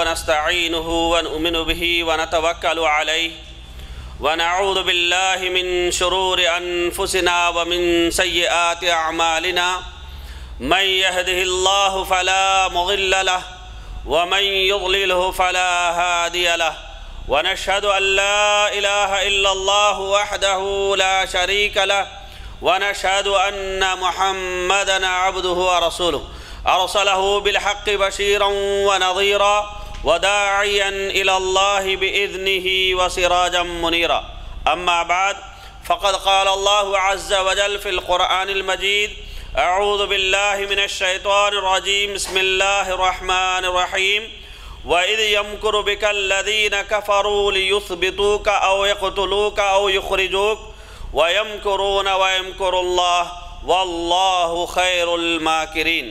ونستعينه ونؤمن به ونتوكل عليه ونعوذ بالله من شرور أنفسنا ومن سيئات أعمالنا من يهده الله فلا مضل له ومن يضلله فلا هادي له ونشهد أن لا إله إلا الله وحده لا شريك له ونشهد أن محمدا عبده ورسوله أرسله بالحق بشيرا ونظيرا وداعيا إلى الله بإذنه وسراجا منيرا أما بعد فقد قال الله عز وجل في القرآن المجيد أعوذ بالله من الشيطان الرجيم بسم الله الرحمن الرحيم وإذ يمكر بك الذين كفروا ليثبتوك أو يقتلوك أو يخرجوك ويمكرون ويمكر الله والله خير الماكرين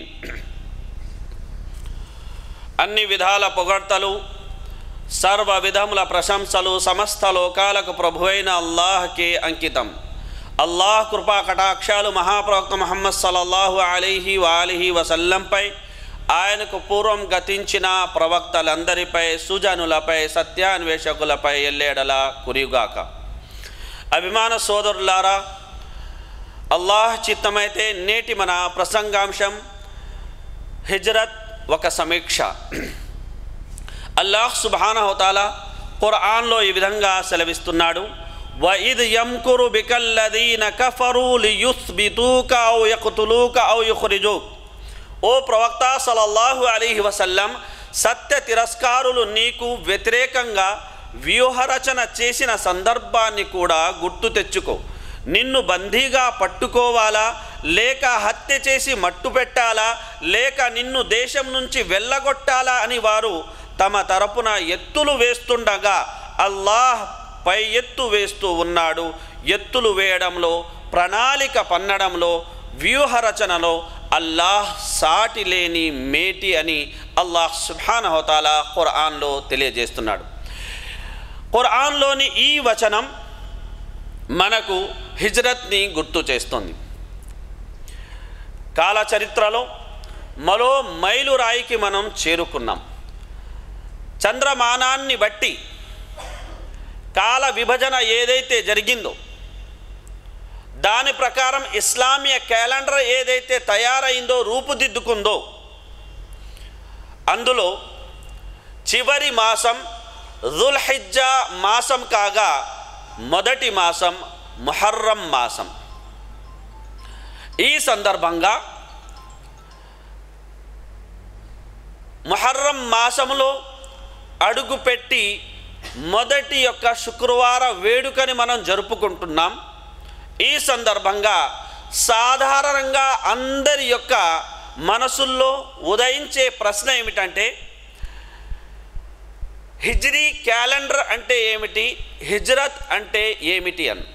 అన్ని విధాల పొగడ్తలు సర్వ విధముల ప్రశంసలు సమస్త లోకాలకు ప్రభువైన అల్లాహ్కే అంకితం అల్లాహ్ కృపా కటాక్షాలు మహాప్రవక్త ముహమ్మద్ సల్లల్లాహు అలీహి వాలిహి వసల్లంపై ఆయనకు పూర్వం గతించిన ప్రవక్తలందరిపై సుజనులపై సత్యాన్వేషకులపై ఎల్లేడలా కురిగాక అభిమాన సోదరులారా అల్లాహ్ చిత్తమైతే నేటి మన ప్రసంగాంశం హిజ్రత్ ఒక సమీక్ష అల్లాహ్ సుబానహోతాల ఖురాన్లో ఈ విధంగా సెలవిస్తున్నాడు వఇద్ యంకురు బికల్లదీన కఫరు లియుస్బితూక ఔ యక్తులూక ఔ యుఖ్రిజూక్ ఓ ప్రవక్త సలల్లాహు అలీహి వసల్లం సత్య తిరస్కారులు నీకు వ్యతిరేకంగా వ్యూహరచన చేసిన సందర్భాన్ని కూడా గుర్తు తెచ్చుకో నిన్ను బందీగా పట్టుకోవాలా లేక హత్య చేసి మట్టు పెట్టాలా లేక నిన్ను దేశం నుంచి వెళ్ళగొట్టాలా అని వారు తమ తరపున ఎత్తులు వేస్తుండగా అల్లాహ్ పై ఎత్తు వేస్తూ ఉన్నాడు ఎత్తులు వేయడంలో ప్రణాళిక పన్నడంలో వ్యూహరచనలో అల్లాహ్ సాటి లేని మేటి అని అల్లాహ్ సుభానహోతాల ఖురాన్లో తెలియజేస్తున్నాడు ఖురాన్లోని ఈ వచనం మనకు హిజ్రత్ని గుర్తు చేస్తుంది కాల చరిత్రలో మరో మైలురాయికి మనం చేరుకున్నాం చంద్రమానాన్ని బట్టి కాల విభజన ఏదైతే జరిగిందో దాని ప్రకారం ఇస్లామీయ క్యాలెండర్ ఏదైతే తయారైందో రూపుదిద్దుకుందో అందులో చివరి మాసం దుల్హిజ్జా మాసం కాగా మొదటి మాసం ముహర్రం మాసం ఈ సందర్భంగా ముహర్రం మాసంలో అడుగుపెట్టి మొదటి యొక్క శుక్రవార వేడుకని మనం జరుపుకుంటున్నాం ఈ సందర్భంగా సాధారణంగా అందరి యొక్క మనసుల్లో ఉదయించే ప్రశ్న ఏమిటంటే హిజ్రీ క్యాలెండర్ అంటే ఏమిటి హిజ్రత్ అంటే ఏమిటి అని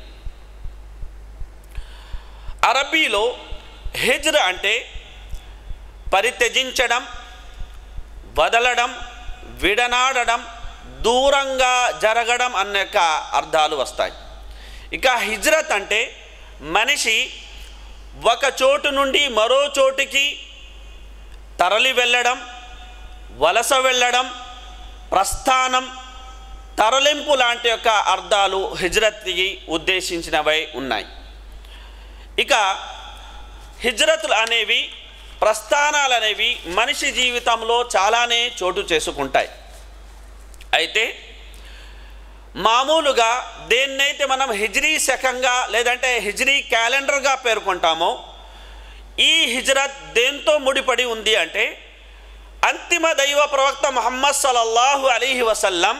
అరబీలో హిజ్ర అంటే పరిత్యజించడం వదలడం విడనాడడం దూరంగా జరగడం అనే యొక్క అర్థాలు వస్తాయి ఇక హిజ్రత్ అంటే మనిషి ఒక చోటు నుండి మరో చోటుకి తరలి వెళ్ళడం వలస వెళ్ళడం ప్రస్థానం తరలింపు లాంటి యొక్క అర్థాలు హిజ్రత్కి ఉద్దేశించినవై ఉన్నాయి ఇక హిజ్రత్లు అనేవి ప్రస్థానాలు అనేవి మనిషి జీవితంలో చాలానే చోటు చేసుకుంటాయి అయితే మామూలుగా దేన్నైతే మనం హిజ్రీ శకంగా లేదంటే హిజ్రీ క్యాలెండర్గా పేర్కొంటామో ఈ హిజ్రత్ దేంతో ముడిపడి ఉంది అంటే అంతిమ దైవ ప్రవక్త ముహమ్మద్ సల్లల్లాహు అలీహి వసల్లం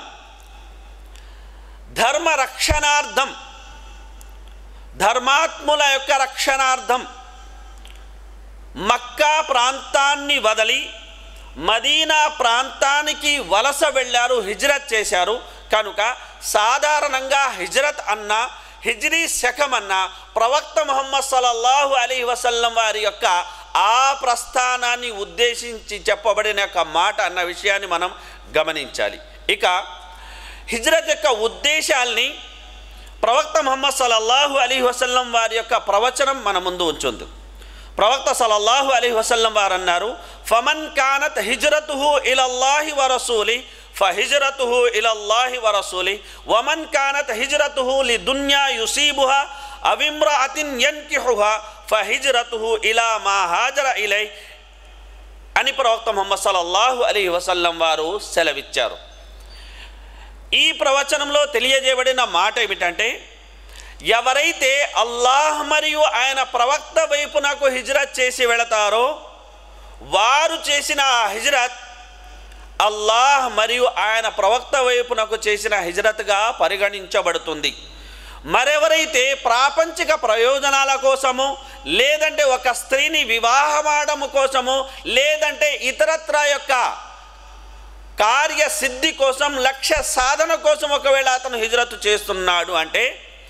ధర్మ రక్షణార్థం ధర్మాత్ముల యొక్క రక్షణార్థం మక్కా ప్రాంతాన్ని వదలి మదీనా ప్రాంతానికి వలస వెళ్ళారు హిజ్రత్ చేశారు కనుక సాధారణంగా హిజ్రత్ అన్న హిజ్రీ శకం అన్న ప్రవక్త ముహమ్మద్ సల్లల్లాహు అలీ వసల్లం వారి యొక్క ఆ ప్రస్థానాన్ని ఉద్దేశించి చెప్పబడిన యొక్క మాట అన్న విషయాన్ని మనం గమనించాలి ఇక హిజ్రత్ యొక్క ఉద్దేశాల్ని ప్రవక్త ముహమ్మద్ సల్లల్లాహు అలీ వసల్లం వారి యొక్క ప్రవచనం మన ముందు ఉంచుంది ప్రవక్త సలల్లాహు అలీ వసల్లం వారు అన్నారు ఫమన్ కానత్ హిజ్రతుహు ఇలల్లాహి వరసూలి ఫహిజ్రతుహు ఇలల్లాహి వరసూలి వమన్ కానత్ హిజ్రతుహు లి దున్యా యుసీబుహా అవిమ్రఅతిన్ యన్కిహుహా ఫహిజ్రతుహు ఇలా మా హాజర ఇలై అని ప్రవక్త ముహమ్మద్ సల్లల్లాహు అలీ వసల్లం వారు సెలవిచ్చారు ఈ ప్రవచనంలో తెలియజేయబడిన మాట ఏమిటంటే ఎవరైతే అల్లాహ్ మరియు ఆయన ప్రవక్త వైపునకు హిజ్రత్ చేసి వెళతారో వారు చేసిన ఆ హిజ్రత్ అల్లాహ్ మరియు ఆయన ప్రవక్త వైపునకు చేసిన హిజ్రత్గా పరిగణించబడుతుంది మరెవరైతే ప్రాపంచిక ప్రయోజనాల కోసము లేదంటే ఒక స్త్రీని వివాహమాడము కోసము లేదంటే ఇతరత్ర యొక్క కార్యసిద్ధి కోసం లక్ష్య సాధన కోసం ఒకవేళ అతను హిజ్రత్ చేస్తున్నాడు అంటే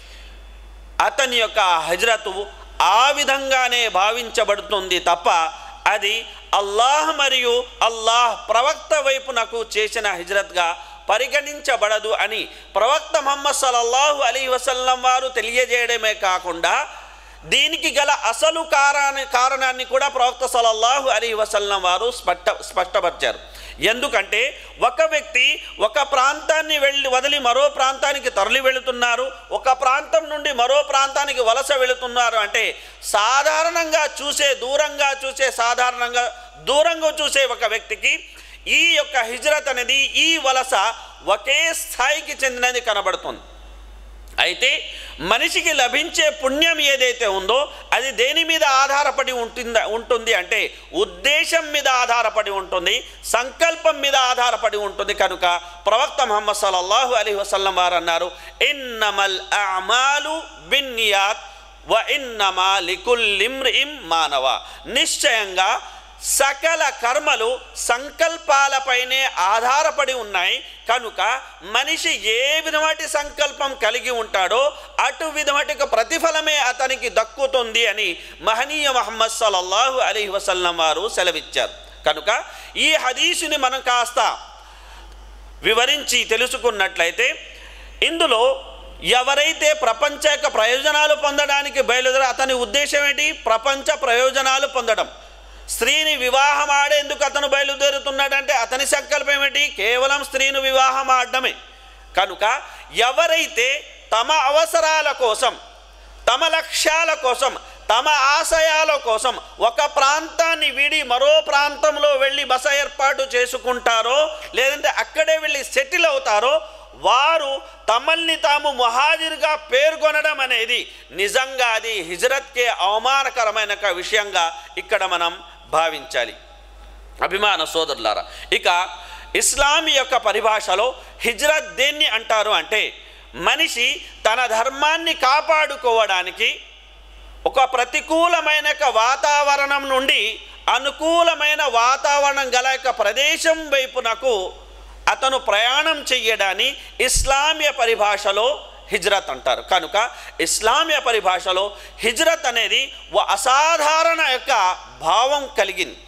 అతని యొక్క హజ్రతు ఆ విధంగానే భావించబడుతుంది తప్ప అది అల్లాహ్ మరియు అల్లాహ్ ప్రవక్త వైపునకు చేసిన హిజ్రత్గా పరిగణించబడదు అని ప్రవక్త ముహమ్మద్ సల్లల్లాహు అలీ వసల్లం వారు తెలియజేయడమే కాకుండా దీనికి గల అసలు కారణాన్ని కారణాన్ని కూడా ప్రవక్త సల్లల్లాహు అలీ వసల్లం వారు స్పష్ట స్పష్టపరిచారు ఎందుకంటే ఒక వ్యక్తి ఒక ప్రాంతాన్ని వెళ్ళి వదిలి మరో ప్రాంతానికి తరలి వెళుతున్నారు ఒక ప్రాంతం నుండి మరో ప్రాంతానికి వలస వెళుతున్నారు అంటే సాధారణంగా చూసే దూరంగా చూసే సాధారణంగా దూరంగా చూసే ఒక వ్యక్తికి ఈ యొక్క హిజ్రత్ అనేది ఈ వలస ఒకే స్థాయికి చెందినది కనబడుతుంది అయితే మనిషికి లభించే పుణ్యం ఏదైతే ఉందో అది దేని మీద ఆధారపడి ఉంటుందా ఉంటుంది అంటే ఉద్దేశం మీద ఆధారపడి ఉంటుంది సంకల్పం మీద ఆధారపడి ఉంటుంది కనుక ప్రవక్త ముహమ్మద్ సల్లల్లాహు అలీ వసల్లం వారు అన్నారు ఇన్నమల్ అమాలు బిన్నియాత్ వ ఇన్నమా లికుల్లిమ్రిం మానవ నిశ్చయంగా సకల కర్మలు సంకల్పాలపైనే ఆధారపడి ఉన్నాయి కనుక మనిషి ఏ విధమటి సంకల్పం కలిగి ఉంటాడో అటు విధమటికి ప్రతిఫలమే అతనికి దక్కుతుంది అని మహనీయ మహమ్మద్ సల్లల్లాహు అలీ వసల్లం వారు సెలవిచ్చారు కనుక ఈ హదీసుని మనం కాస్త వివరించి తెలుసుకున్నట్లయితే ఇందులో ఎవరైతే ప్రపంచ యొక్క ప్రయోజనాలు పొందడానికి బయలుదేరి అతని ఉద్దేశం ఏంటి ప్రపంచ ప్రయోజనాలు పొందడం స్త్రీని వివాహం ఆడేందుకు అతను బయలుదేరుతున్నాడంటే అతని సంకల్పం ఏమిటి కేవలం స్త్రీని వివాహం ఆడడమే కనుక ఎవరైతే తమ అవసరాల కోసం తమ లక్ష్యాల కోసం తమ ఆశయాల కోసం ఒక ప్రాంతాన్ని వీడి మరో ప్రాంతంలో వెళ్ళి బస ఏర్పాటు చేసుకుంటారో లేదంటే అక్కడే వెళ్ళి సెటిల్ అవుతారో వారు తమల్ని తాము ముహాజిర్గా పేర్కొనడం అనేది నిజంగా అది హిజ్రత్కే అవమానకరమైన ఒక విషయంగా ఇక్కడ మనం భావించాలి అభిమాన సోదరులారా ఇక ఇస్లాం యొక్క పరిభాషలో హిజ్రత్ దేన్ని అంటారు అంటే మనిషి తన ధర్మాన్ని కాపాడుకోవడానికి ఒక ప్రతికూలమైన యొక్క వాతావరణం నుండి అనుకూలమైన వాతావరణం గల యొక్క ప్రదేశం వైపునకు అతను ప్రయాణం చెయ్యడాన్ని ఇస్లామియ పరిభాషలో హిజ్రత్ అంటారు కనుక ఇస్లామియ పరిభాషలో హిజ్రత్ అనేది ఓ అసాధారణ యొక్క భావం కలిగింది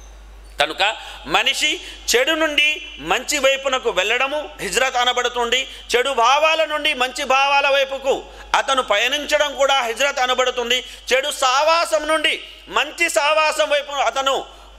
కనుక మనిషి చెడు నుండి మంచి వైపునకు వెళ్ళడము హిజ్రత్ అనబడుతుంది చెడు భావాల నుండి మంచి భావాల వైపుకు అతను పయనించడం కూడా హిజ్రత్ అనబడుతుంది చెడు సావాసం నుండి మంచి సావాసం వైపు అతను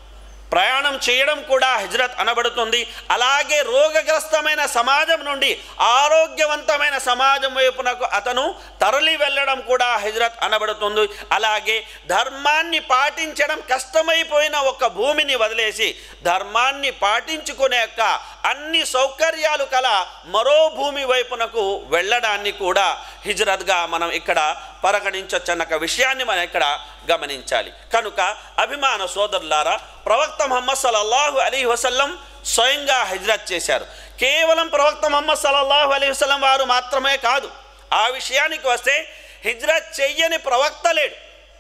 ప్రయాణం చేయడం కూడా హిజ్రత్ అనబడుతుంది అలాగే రోగగ్రస్తమైన సమాజం నుండి ఆరోగ్యవంతమైన సమాజం వైపునకు అతను తరలి వెళ్ళడం కూడా హిజ్రత్ అనబడుతుంది అలాగే ధర్మాన్ని పాటించడం కష్టమైపోయిన ఒక భూమిని వదిలేసి ధర్మాన్ని పాటించుకునే యొక్క అన్ని సౌకర్యాలు కల మరో భూమి వైపునకు వెళ్ళడాన్ని కూడా హిజ్రత్గా మనం ఇక్కడ పరిగణించవచ్చన్న ఒక విషయాన్ని మనం ఇక్కడ గమనించాలి కనుక అభిమాన సోదరులారా ప్రవక్త ముహమ్మద్ సల్లల్లాహు అలీ వసల్లం స్వయంగా హిజ్రత్ చేశారు కేవలం ప్రవక్త ముహమ్మద్ సల్లల్లాహు అలీ వసల్లం వారు మాత్రమే కాదు ఆ విషయానికి వస్తే హిజ్రత్ చెయ్యని ప్రవక్త లేడు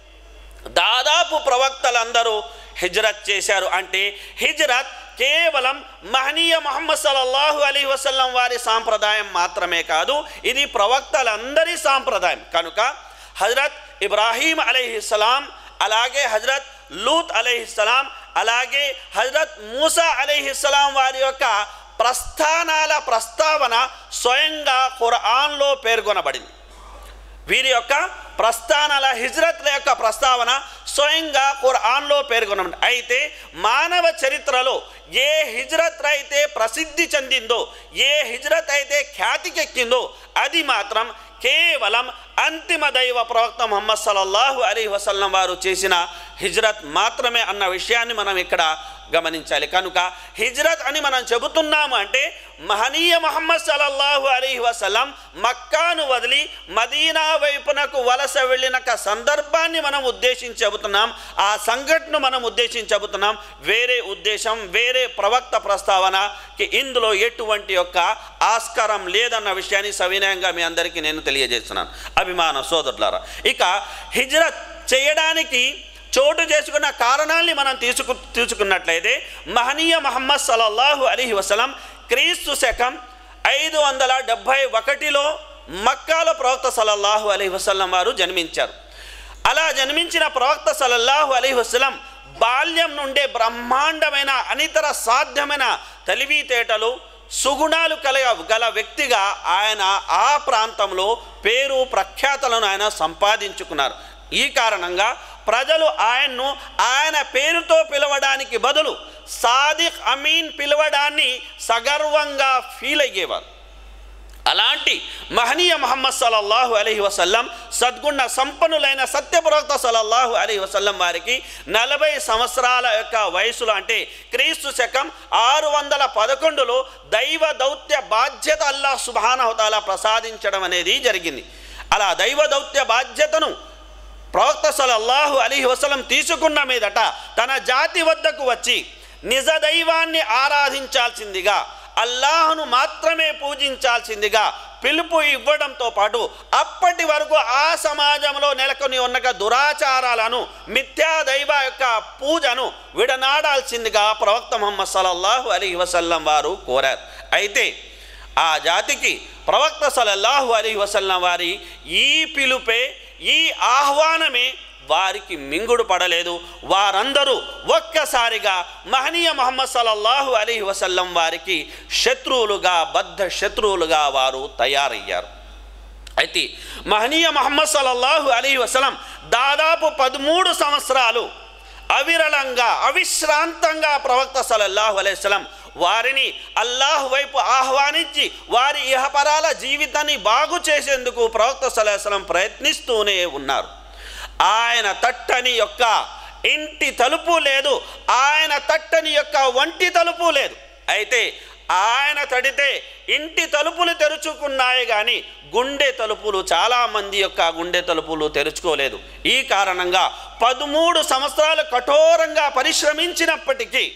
దాదాపు ప్రవక్తలందరూ హిజ్రత్ చేశారు అంటే హిజ్రత్ కేవలం మహనీయ మహమ్మద్ సల్లల్లాహు అలీ వసల్లం వారి సాంప్రదాయం మాత్రమే కాదు ఇది ప్రవక్తలందరి సాంప్రదాయం కనుక హజరత్ ఇబ్రాహీం అలీహిస్సలాం అలాగే హజరత్ లూత్ అలీహిస్సలాం అలాగే హజరత్ మూసా అలీహిస్సలాం వారి యొక్క ప్రస్థానాల ప్రస్తావన స్వయంగా ఖురాన్లో పేర్కొనబడింది వీరి యొక్క ప్రస్థానాల హిజ్రత్ల యొక్క ప్రస్తావన స్వయంగా ఖురాన్లో పేర్కొన్నాం అయితే మానవ చరిత్రలో ఏ హిజ్రత్ అయితే ప్రసిద్ధి చెందిందో ఏ హిజ్రత్ అయితే ఖ్యాతికెక్కిందో అది మాత్రం కేవలం అంతిమ దైవ ప్రవక్త ముహమ్మద్ సల్లల్లాహు అలీ వసల్లం వారు చేసిన హిజ్రత్ మాత్రమే అన్న విషయాన్ని మనం ఇక్కడ గమనించాలి కనుక హిజ్రత్ అని మనం చెబుతున్నాము అంటే మహనీయ మహమ్మద్ సల్లల్లాహు అలీ వసల్లం మక్కాను వదిలి మదీనా వైపునకు వలస వెళ్ళిన ఒక సందర్భాన్ని మనం ఉద్దేశించి చెబుతున్నాం ఆ సంఘటన మనం ఉద్దేశించి చెబుతున్నాం వేరే ఉద్దేశం వేరే ప్రవక్త ప్రస్తావనకి ఇందులో ఎటువంటి యొక్క ఆస్కారం లేదన్న విషయాన్ని సవినయంగా మీ అందరికీ నేను తెలియజేస్తున్నాను అభిమాన సోదరులారా ఇక హిజ్రత్ చేయడానికి చోటు చేసుకున్న కారణాల్ని మనం తీసుకు తీసుకున్నట్లయితే మహనీయ మహమ్మద్ సల్లల్లాహు అలీ వసలం క్రీస్తు శకం ఐదు వందల డెబ్భై ఒకటిలో మక్కాలో ప్రవక్త సల్లల్లాహు అలీ వసల్లం వారు జన్మించారు అలా జన్మించిన ప్రవక్త సల్లల్లాహు అలీ వసలం బాల్యం నుండే బ్రహ్మాండమైన అనితర సాధ్యమైన తెలివితేటలు సుగుణాలు కలగ గల వ్యక్తిగా ఆయన ఆ ప్రాంతంలో పేరు ప్రఖ్యాతలను ఆయన సంపాదించుకున్నారు ఈ కారణంగా ప్రజలు ఆయన్ను ఆయన పేరుతో పిలవడానికి బదులు సాదిక్ అమీన్ పిలవడాన్ని సగర్వంగా ఫీల్ అయ్యేవారు అలాంటి మహనీయ మహమ్మద్ సల్లల్లాహు అలైహి వసల్లం సద్గుణ సంపన్నులైన సత్యప్రవక్త సల్లల్లాహు అలైహి వసల్లం వారికి నలభై సంవత్సరాల యొక్క వయసులో అంటే క్రీస్తు శకం ఆరు వందల పదకొండులో దైవ దౌత్య బాధ్యత అల్లాహ్ సుబానహతాల ప్రసాదించడం అనేది జరిగింది అలా దైవ దౌత్య బాధ్యతను ప్రవక్త సల్లల్లాహు అలీహి వసలం తీసుకున్న మీదట తన జాతి వద్దకు వచ్చి నిజ దైవాన్ని ఆరాధించాల్సిందిగా అల్లాహను మాత్రమే పూజించాల్సిందిగా పిలుపు ఇవ్వడంతో పాటు అప్పటి వరకు ఆ సమాజంలో నెలకొని ఉన్న దురాచారాలను మిథ్యా దైవ యొక్క పూజను విడనాడాల్సిందిగా ప్రవక్త ముహమ్మద్ సల్లల్లాహు అలీ వసల్లం వారు కోరారు అయితే ఆ జాతికి ప్రవక్త సల్లల్లాహు అలీ వసల్లం వారి ఈ పిలుపే ఈ ఆహ్వానమే వారికి మింగుడు పడలేదు వారందరూ ఒక్కసారిగా మహనీయ మహమ్మద్ సల్లల్లాహు అలీ వసల్లం వారికి శత్రువులుగా బద్ధ శత్రువులుగా వారు తయారయ్యారు అయితే మహనీయ మహమ్మద్ సల్లల్లాహు అలీ వసలం దాదాపు పదమూడు సంవత్సరాలు అవిరళంగా అవిశ్రాంతంగా ప్రవక్త సల్లల్లాహు అలైస్లం వారిని అల్లాహ్ వైపు ఆహ్వానించి వారి ఇహపరాల జీవితాన్ని బాగు చేసేందుకు ప్రవక్త సలహస్లం ప్రయత్నిస్తూనే ఉన్నారు ఆయన తట్టని యొక్క ఇంటి తలుపు లేదు ఆయన తట్టని యొక్క వంటి తలుపు లేదు అయితే ఆయన తడితే ఇంటి తలుపులు తెరుచుకున్నాయి కానీ గుండె తలుపులు చాలామంది యొక్క గుండె తలుపులు తెరుచుకోలేదు ఈ కారణంగా పదమూడు సంవత్సరాలు కఠోరంగా పరిశ్రమించినప్పటికీ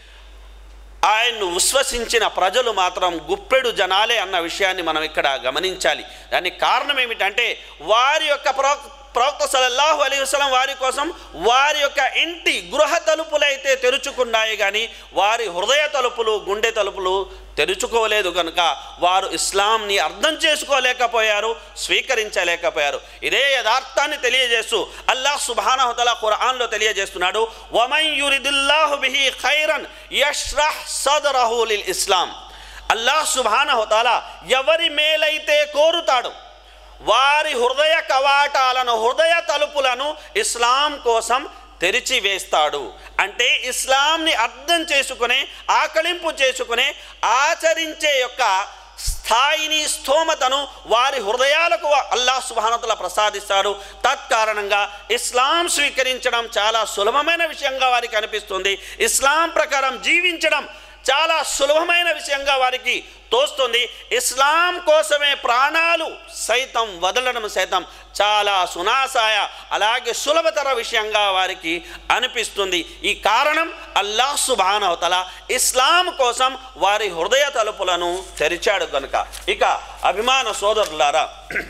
ఆయన్ను విశ్వసించిన ప్రజలు మాత్రం గుప్పెడు జనాలే అన్న విషయాన్ని మనం ఇక్కడ గమనించాలి దానికి కారణం ఏమిటంటే వారి యొక్క ప్రవక్త ప్రవక్త సలల్లాహు అలీ వసలం వారి కోసం వారి యొక్క ఇంటి గృహ తలుపులైతే తెరుచుకున్నాయి కానీ వారి హృదయ తలుపులు గుండె తలుపులు తెరుచుకోలేదు కనుక వారు ఇస్లాంని అర్థం చేసుకోలేకపోయారు స్వీకరించలేకపోయారు ఇదే యథార్థాన్ని తెలియజేస్తూ అల్లాహ్ సుబానహతల ఖురాన్లో తెలియజేస్తున్నాడు వమన్ యురిదుల్లాహు బిహి ఖైరన్ యష్రహ్ సదరహు లిల్ ఇస్లాం అల్లాహ్ సుబానహతల ఎవరి మేలైతే కోరుతాడు వారి హృదయ కవాటాలను హృదయ తలుపులను ఇస్లాం కోసం తెరిచివేస్తాడు అంటే ఇస్లాంని అర్థం చేసుకునే ఆకలింపు చేసుకునే ఆచరించే యొక్క స్థాయిని స్థోమతను వారి హృదయాలకు అల్లాహ్ సుభానతల ప్రసాదిస్తాడు తత్కారణంగా ఇస్లాం స్వీకరించడం చాలా సులభమైన విషయంగా వారికి అనిపిస్తుంది ఇస్లాం ప్రకారం జీవించడం చాలా సులభమైన విషయంగా వారికి తోస్తుంది ఇస్లాం కోసమే ప్రాణాలు సైతం వదలడం సైతం చాలా సునాసాయ అలాగే సులభతర విషయంగా వారికి అనిపిస్తుంది ఈ కారణం అల్లాహ్ సుబానవతల ఇస్లాం కోసం వారి హృదయ తలుపులను తెరిచాడు కనుక ఇక అభిమాన సోదరులారా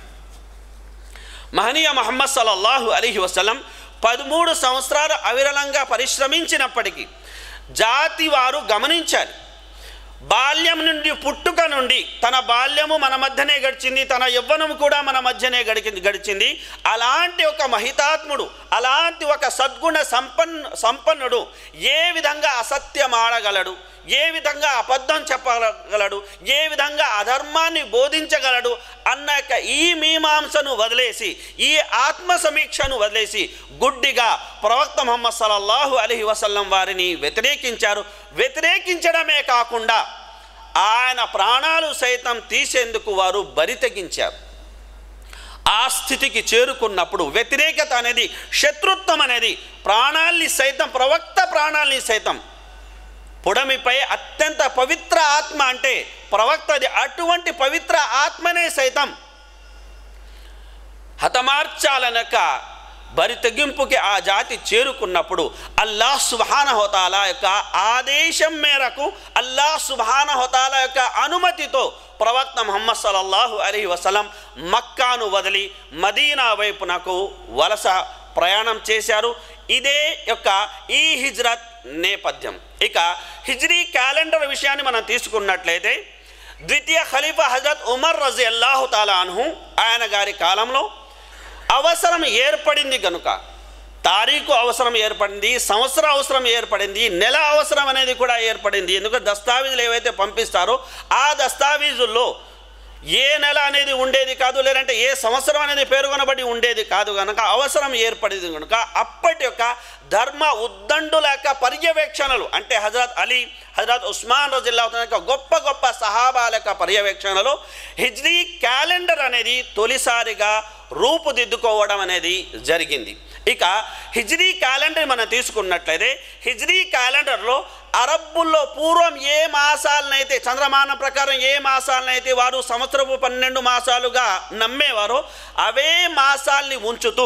మహనీయ మహమ్మద్ సల్లల్లాహు అలీహి వసలం పదమూడు సంవత్సరాలు అవిరళంగా పరిశ్రమించినప్పటికీ జాతి వారు గమనించాలి బాల్యం నుండి పుట్టుక నుండి తన బాల్యము మన మధ్యనే గడిచింది తన యవ్వనము కూడా మన మధ్యనే గడిచింది గడిచింది అలాంటి ఒక మహితాత్ముడు అలాంటి ఒక సద్గుణ సంపన్న సంపన్నుడు ఏ విధంగా అసత్యం ఆడగలడు ఏ విధంగా అబద్ధం చెప్పగలడు ఏ విధంగా అధర్మాన్ని బోధించగలడు అన్న యొక్క ఈ మీమాంసను వదిలేసి ఈ ఆత్మ సమీక్షను వదిలేసి గుడ్డిగా ప్రవక్త ముహమ్మద్ సల్లల్లాహు అలహి వసల్లం వారిని వ్యతిరేకించారు వ్యతిరేకించడమే కాకుండా ఆయన ప్రాణాలు సైతం తీసేందుకు వారు బరి తెగించారు ఆ స్థితికి చేరుకున్నప్పుడు వ్యతిరేకత అనేది శత్రుత్వం అనేది ప్రాణాల్ని సైతం ప్రవక్త ప్రాణాల్ని సైతం పుడమిపై అత్యంత పవిత్ర ఆత్మ అంటే ప్రవక్తది అటువంటి పవిత్ర ఆత్మనే సైతం హతమార్చాలనక బరి తెగింపుకి ఆ జాతి చేరుకున్నప్పుడు అల్లాహ్ సుబాన హోతాల యొక్క ఆదేశం మేరకు అల్లాహ్ సుబాన హోతాల యొక్క అనుమతితో ప్రవక్త ముహమ్మద్ సల్లల్లాహు అలీ వసలం మక్కాను వదిలి మదీనా వైపునకు వలస ప్రయాణం చేశారు ఇదే యొక్క ఈ హిజ్రత్ నేపథ్యం ఇక హిజ్రీ క్యాలెండర్ విషయాన్ని మనం తీసుకున్నట్లయితే ద్వితీయ ఖలీఫా హజరత్ ఉమర్ రజీ అల్లాహు తాలా అన్హు ఆయన గారి కాలంలో అవసరం ఏర్పడింది కనుక తారీఖు అవసరం ఏర్పడింది సంవత్సరం అవసరం ఏర్పడింది నెల అవసరం అనేది కూడా ఏర్పడింది ఎందుకంటే దస్తావీజులు ఏవైతే పంపిస్తారో ఆ దస్తావీజుల్లో ఏ నెల అనేది ఉండేది కాదు లేదంటే ఏ సంవత్సరం అనేది పేర్కొనబడి ఉండేది కాదు కనుక అవసరం ఏర్పడింది కనుక అప్పటి యొక్క ధర్మ ఉద్దండుల యొక్క పర్యవేక్షణలు అంటే హజరత్ అలీ హజరత్ ఉస్మాన్ రజిల్లా యొక్క గొప్ప గొప్ప సహాబాల యొక్క పర్యవేక్షణలో హిజ్రీ క్యాలెండర్ అనేది తొలిసారిగా రూపుదిద్దుకోవడం అనేది జరిగింది ఇక హిజ్రీ క్యాలెండర్ మనం తీసుకున్నట్లయితే హిజ్రీ క్యాలెండర్లో అరబ్బుల్లో పూర్వం ఏ మాసాలనైతే చంద్రమానం ప్రకారం ఏ మాసాలనైతే వారు సంవత్సరపు పన్నెండు మాసాలుగా నమ్మేవారో అవే మాసాల్ని ఉంచుతూ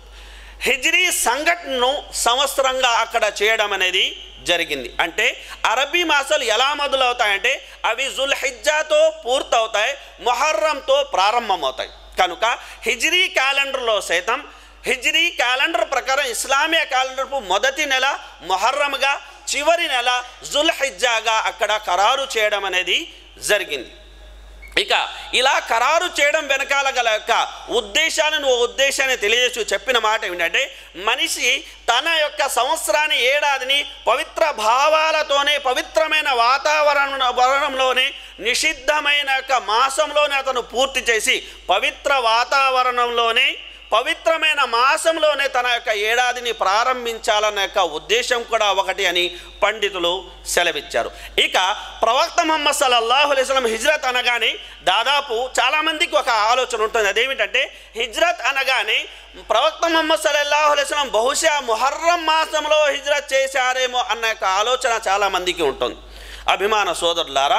హిజ్రీ సంఘటనను సంవత్సరంగా అక్కడ చేయడం అనేది జరిగింది అంటే అరబీ మాసాలు ఎలా మొదలవుతాయంటే అవి జుల్ హిజ్జాతో పూర్తవుతాయి మొహర్రంతో ప్రారంభమవుతాయి కనుక హిజ్రీ క్యాలెండర్లో సైతం హిజ్రీ క్యాలెండర్ ప్రకారం ఇస్లామియా క్యాలెండర్పు మొదటి నెల మొహర్రంగా చివరి నెల జుల్ హిజ్జాగా అక్కడ ఖరారు చేయడం అనేది జరిగింది ఇక ఇలా ఖరారు చేయడం వెనకాల గల యొక్క ఉద్దేశాలను ఓ ఉద్దేశాన్ని తెలియజేస్తూ చెప్పిన మాట ఏమిటంటే మనిషి తన యొక్క సంవత్సరాన్ని ఏడాదిని పవిత్ర భావాలతోనే పవిత్రమైన వాతావరణంలోనే నిషిద్ధమైన యొక్క మాసంలోనే అతను పూర్తి చేసి పవిత్ర వాతావరణంలోనే పవిత్రమైన మాసంలోనే తన యొక్క ఏడాదిని ప్రారంభించాలన్న యొక్క ఉద్దేశం కూడా ఒకటి అని పండితులు సెలవిచ్చారు ఇక ప్రవక్త ముహమ్మద్ సల్లల్లాహు అలైస్లం హిజ్రత్ అనగానే దాదాపు చాలామందికి ఒక ఆలోచన ఉంటుంది అదేమిటంటే హిజ్రత్ అనగానే ప్రవక్త ముహమ్మద్ సల్లల్లాహు అలైస్లం బహుశా ముహర్రం మాసంలో హిజ్రత్ చేశారేమో అన్న యొక్క ఆలోచన చాలామందికి ఉంటుంది అభిమాన సోదరులారా